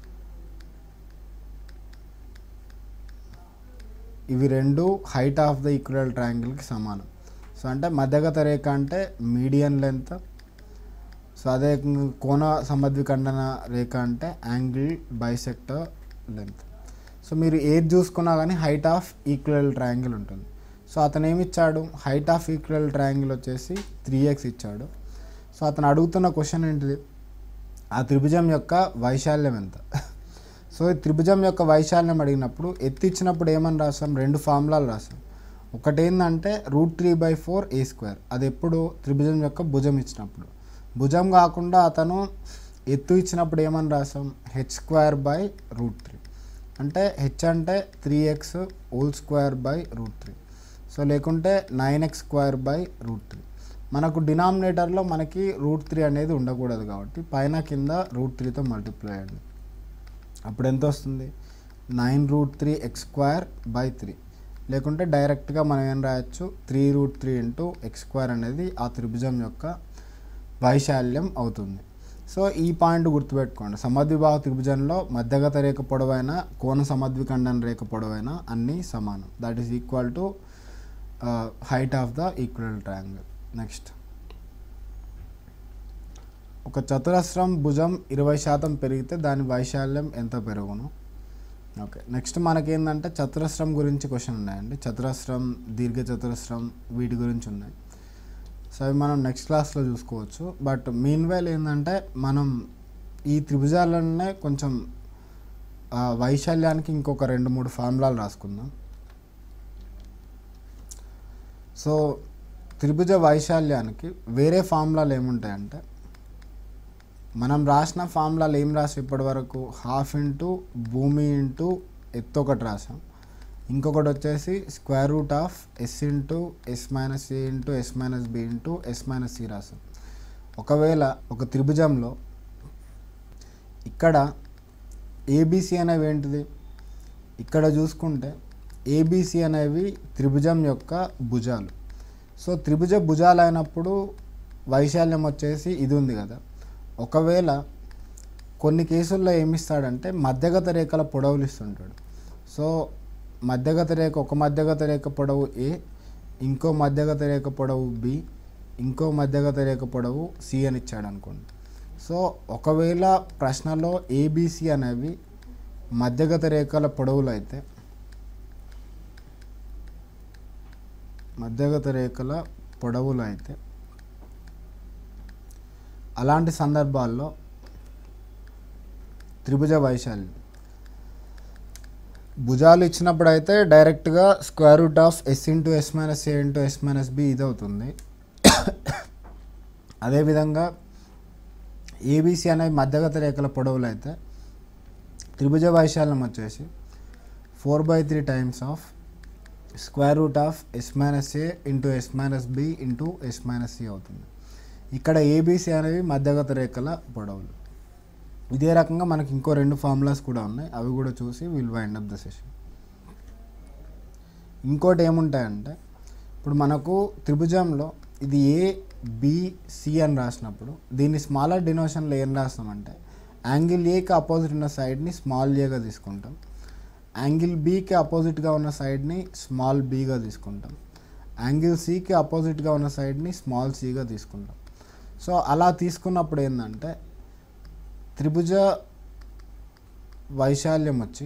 ఇవి రెండు హైట్ ఆఫ్ ద ఈక్వల్ ట్రయాంగిల్కి సమానం సో అంటే మధ్యగత రేఖ అంటే మీడియన్ లెంత్ సో అదే కోణ సమద్విఖండన రేఖ అంటే యాంగిల్ బైసెక్టర్ లెంత్ సో మీరు ఏది చూసుకున్నా కానీ హైట్ ఆఫ్ ఈక్వల్ ట్రయాంగిల్ ఉంటుంది సో అతను ఏమి ఇచ్చాడు హైట్ ఆఫ్ ఈక్వల్ ట్రయాంగిల్ వచ్చేసి త్రీ ఎక్స్ ఇచ్చాడు సో అతను అడుగుతున్న క్వశ్చన్ ఏంటిది ఆ త్రిభుజం యొక్క వైశాల్యం ఎంత సో ఈ త్రిభుజం యొక్క వైశాల్యం అడిగినప్పుడు ఎత్తు ఇచ్చినప్పుడు ఏమని రాసాం రెండు ఫార్ములాలు రాసాం ఒకటి ఏంటంటే root three by four A square అది ఎప్పుడు త్రిభుజం యొక్క భుజం ఇచ్చినప్పుడు భుజం కాకుండా అతను ఎత్తు ఇచ్చినప్పుడు ఏమని రాసాం h square by root three అంటే హెచ్ అంటే three x whole square by root three so లేకుంటే nine x square by root three మనకు డినామినేటర్లో మనకి రూట్ త్రీ అనేది ఉండకూడదు కాబట్టి పైన కింద రూట్ త్రీతో మల్టిప్లై అయ్యండి అప్పుడు ఎంత వస్తుంది nine root three x square by three లేకుంటే డైరెక్ట్గా మనం ఏం రాయొచ్చు three root three into x square అనేది ఆ త్రిభుజం యొక్క వైశాల్యం అవుతుంది సో ఈ పాయింట్ గుర్తుపెట్టుకోండి సమద్విబాహు త్రిభుజంలో మధ్యగత రేఖ పొడవైన కోణ సమద్విఖండన రేఖ పొడవైన అన్నీ సమానం that is equal to height of the equal triangle next ఒక చతురస్రం భుజం ఇరవై శాతం పెరిగితే దాని వైశాల్యం ఎంత పెరుగును ఓకే నెక్స్ట్ మనకేందంటే చతురస్రం గురించి క్వశ్చన్ ఉన్నాయండి చతురస్రం దీర్ఘ చతురస్రం వీటి గురించి ఉన్నాయి సో అవి మనం నెక్స్ట్ క్లాస్లో చూసుకోవచ్చు బట్ మీన్ వైల్ ఏంటంటే మనం ఈ త్రిభుజాలనే కొంచెం ఆ, వైశాల్యానికి ఇంకొక రెండు మూడు ఫార్ములాలు రాసుకుందాం సో త్రిభుజ వైశాల్యానికి వేరే ఫార్ములాలు ఏముంటాయంటే మనం రాసిన ఫార్ములాలు ఏం రాసి ఇప్పటి వరకు హాఫ్ ఇంటూ భూమి ఇంటూ ఎత్తు ఒకటి రాసాం ఇంకొకటి వచ్చేసి square root of yes into yes minus A into yes minus B into yes minus c రాసాం ఒకవేళ ఒక త్రిభుజంలో ఇక్కడ ఏబిసి అనేవి ఏంటిది ఇక్కడ చూసుకుంటే ఏబిసి అనేవి త్రిభుజం యొక్క భుజాలు సో త్రిభుజ భుజాలు అయినప్పుడు వైశాల్యం వచ్చేసి ఇది ఉంది కదా ఒకవేళ కొన్ని కేసుల్లో ఏమిస్తాడంటే మధ్యగత రేఖల పొడవులు ఇస్తుంటాడు సో మధ్యగత రేఖ ఒక మధ్యగత రేఖ పొడవు ఏ ఇంకో మధ్యగత రేఖ పొడవు బి ఇంకో మధ్యగత రేఖ పొడవు సి అని ఇచ్చాడు అనుకోండి సో ఒకవేళ ప్రశ్నలో ఏబిసి అనేవి మధ్యగత రేఖల పొడవులు అయితే మధ్యగత రేఖల పొడవులు అయితే అలాంటి సందర్భాల్లో త్రిభుజ వైశాల్యం భుజాలు ఇచ్చినప్పుడు అయితే డైరెక్ట్గా square root of yes into yes minus A into yes minus b ఇది అవుతుంది అదేవిధంగా ఏబీసీ అనేవి మధ్యగత రేఖల పొడవులు అయితే త్రిభుజ వైశాల్యం వచ్చేసి four by three times of square root of s minus A into yes minus B into yes minus c అవుతుంది ఇక్కడ ఏబీసీ అనేవి మధ్యగత రేఖల పొడవులు ఇదే రకంగా మనకి ఇంకో రెండు ఫార్ములాస్ కూడా ఉన్నాయి అవి కూడా చూసి will wind up the session ఇంకోటి ఏముంటాయంటే ఇప్పుడు మనకు త్రిభుజంలో ఇది ఏ బిసి అని రాసినప్పుడు దీన్ని స్మాలర్ డినోషన్లో ఏం రాస్తామంటే యాంగిల్ ఏకి అపోజిట్ ఉన్న సైడ్ని స్మాల్ ఏగా తీసుకుంటాం యాంగిల్ బీకి అపోజిట్గా ఉన్న సైడ్ని స్మాల్ బీగా తీసుకుంటాం యాంగిల్ సికి అపోజిట్గా ఉన్న సైడ్ని స్మాల్ సిగా తీసుకుంటాం సో అలా తీసుకున్నప్పుడు ఏంటంటే త్రిభుజ వైశాల్యం వచ్చి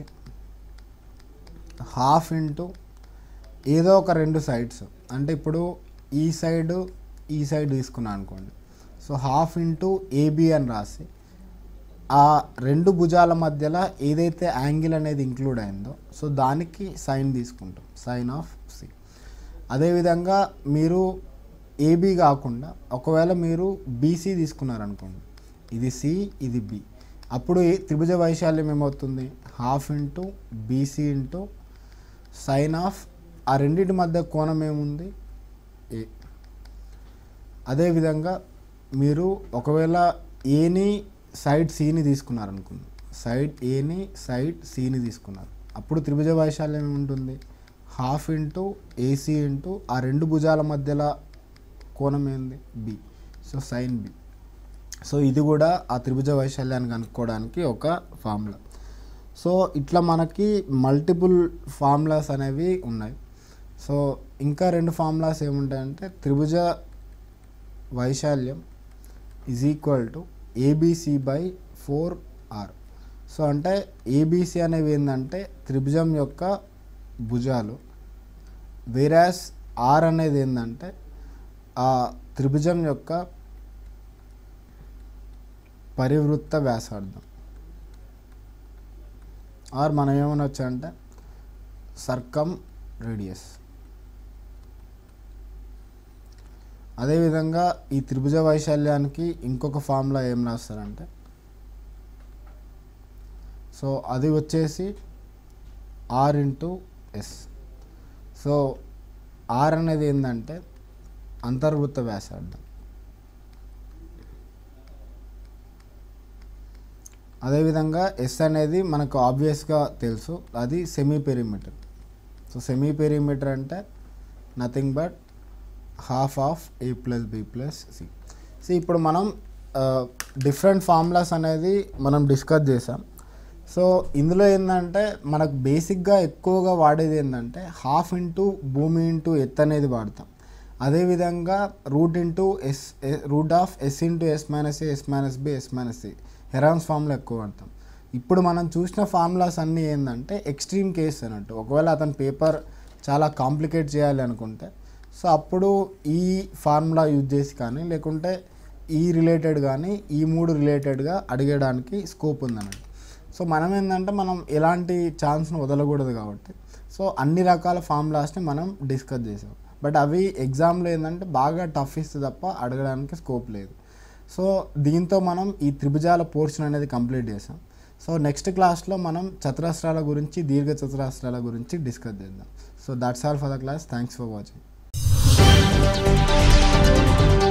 హాఫ్ ఇంటూ ఏదో ఒక రెండు సైడ్స్ అంటే ఇప్పుడు ఈ సైడ్ ఈ సైడ్ తీసుకున్నాను అనుకోండి సో హాఫ్ ఇంటూ ఏబి అని రాసి ఆ రెండు భుజాల మధ్యలో ఏదైతే యాంగిల్ అనేది ఇంక్లూడ్ అయిందో సో దానికి సైన్ తీసుకుంటాం సైన్ ఆఫ్ సి అదేవిధంగా మీరు ఏబీ కాకుండా ఒకవేళ మీరు బీసీ తీసుకున్నారనుకోండి ఇది సి ఇది బి అప్పుడు ఈ త్రిభుజ వైశాల్యం ఏమవుతుంది half into BC into sine of ఆ రెండింటి మధ్య కోణం ఏముంది ఏ అదేవిధంగా మీరు ఒకవేళ ఏని సైడ్ సిని తీసుకున్నారనుకుంది సైడ్ ఏని సైడ్ సిని తీసుకున్నారు అప్పుడు త్రిభుజ వైశాల్యం ఏముంటుంది హాఫ్ ఇంటూ ఏసీ ఇంటూ ఆ రెండు భుజాల మధ్యలో కోణం ఏంది b so sine b so ఇది కూడా ఆ త్రిభుజ వైశాల్యాన్ని కనుక్కోవడానికి ఒక ఫార్ములా సో ఇట్లా మనకి మల్టిపుల్ ఫార్ములాస్ అనేవి ఉన్నాయి సో ఇంకా రెండు ఫార్ములాస్ ఏముంటాయంటే త్రిభుజ వైశాల్యం is equal to ABC by four r so అంటే ఏబీసీ అనేవి ఏంటంటే త్రిభుజం యొక్క భుజాలు వేరాస్ ఆర్ అనేది ఏంటంటే ఆ త్రిభుజం యొక్క పరివృత్త వ్యాసార్థం ఆర్ మనం ఏమనొచ్చు అంటే సర్కమ్ రేడియస్ అదేవిధంగా ఈ త్రిభుజ వైశాల్యానికి ఇంకొక ఫార్ములా ఏం రాస్తారంటే సో అది వచ్చేసి r into s so r అనేది ఏంటంటే అంతర్వృత్త వ్యాసార్థం అదేవిధంగా ఎస్ అనేది మనకు ఆబ్వియస్గా తెలుసు అది semi perimeter so semi perimeter అంటే nothing but half of A plus B plus c so ఇప్పుడు మనం డిఫరెంట్ ఫార్ములాస్ అనేది మనం డిస్కస్ చేసాం సో ఇందులో ఏంటంటే మనకు బేసిక్గా ఎక్కువగా వాడేది ఏంటంటే హాఫ్ ఇంటూ భూమి ఇంటూ ఎత్ అనేది వాడతాం అదేవిధంగా root into s root of yes into yes minus a s minus b s minus c Heron's formula ఎక్కువ వాడతాం ఇప్పుడు మనం చూసిన ఫార్ములాస్ అన్నీ ఏంటంటే ఎక్స్ట్రీమ్ కేస్ అన్నట్టు ఒకవేళ అతను పేపర్ చాలా కాంప్లికేట్ చేయాలి అనుకుంటే సో అప్పుడు ఈ ఫార్ములా యూజ్ చేసి కానీ లేకుంటే ఈ రిలేటెడ్ కానీ ఈ మూడు రిలేటెడ్గా అడిగడానికి స్కోప్ ఉందన్నట్టు సో మనం ఏంటంటే మనం ఎలాంటి ఛాన్స్ను వదలకూడదు కాబట్టి సో అన్ని రకాల ఫార్ములాస్ని మనం డిస్కస్ చేసాం బట్ అవి ఎగ్జామ్లో ఏంటంటే బాగా టఫ్ ఇస్తే తప్ప అడగడానికి స్కోప్ లేదు సో దీంతో మనం ఈ త్రిభుజాల పోర్షన్ అనేది కంప్లీట్ చేసాం సో నెక్స్ట్ క్లాస్లో మనం చతురస్రాల గురించి దీర్ఘ చతురస్రాల గురించి డిస్కస్ చేద్దాం so that's all for the class thanks for watching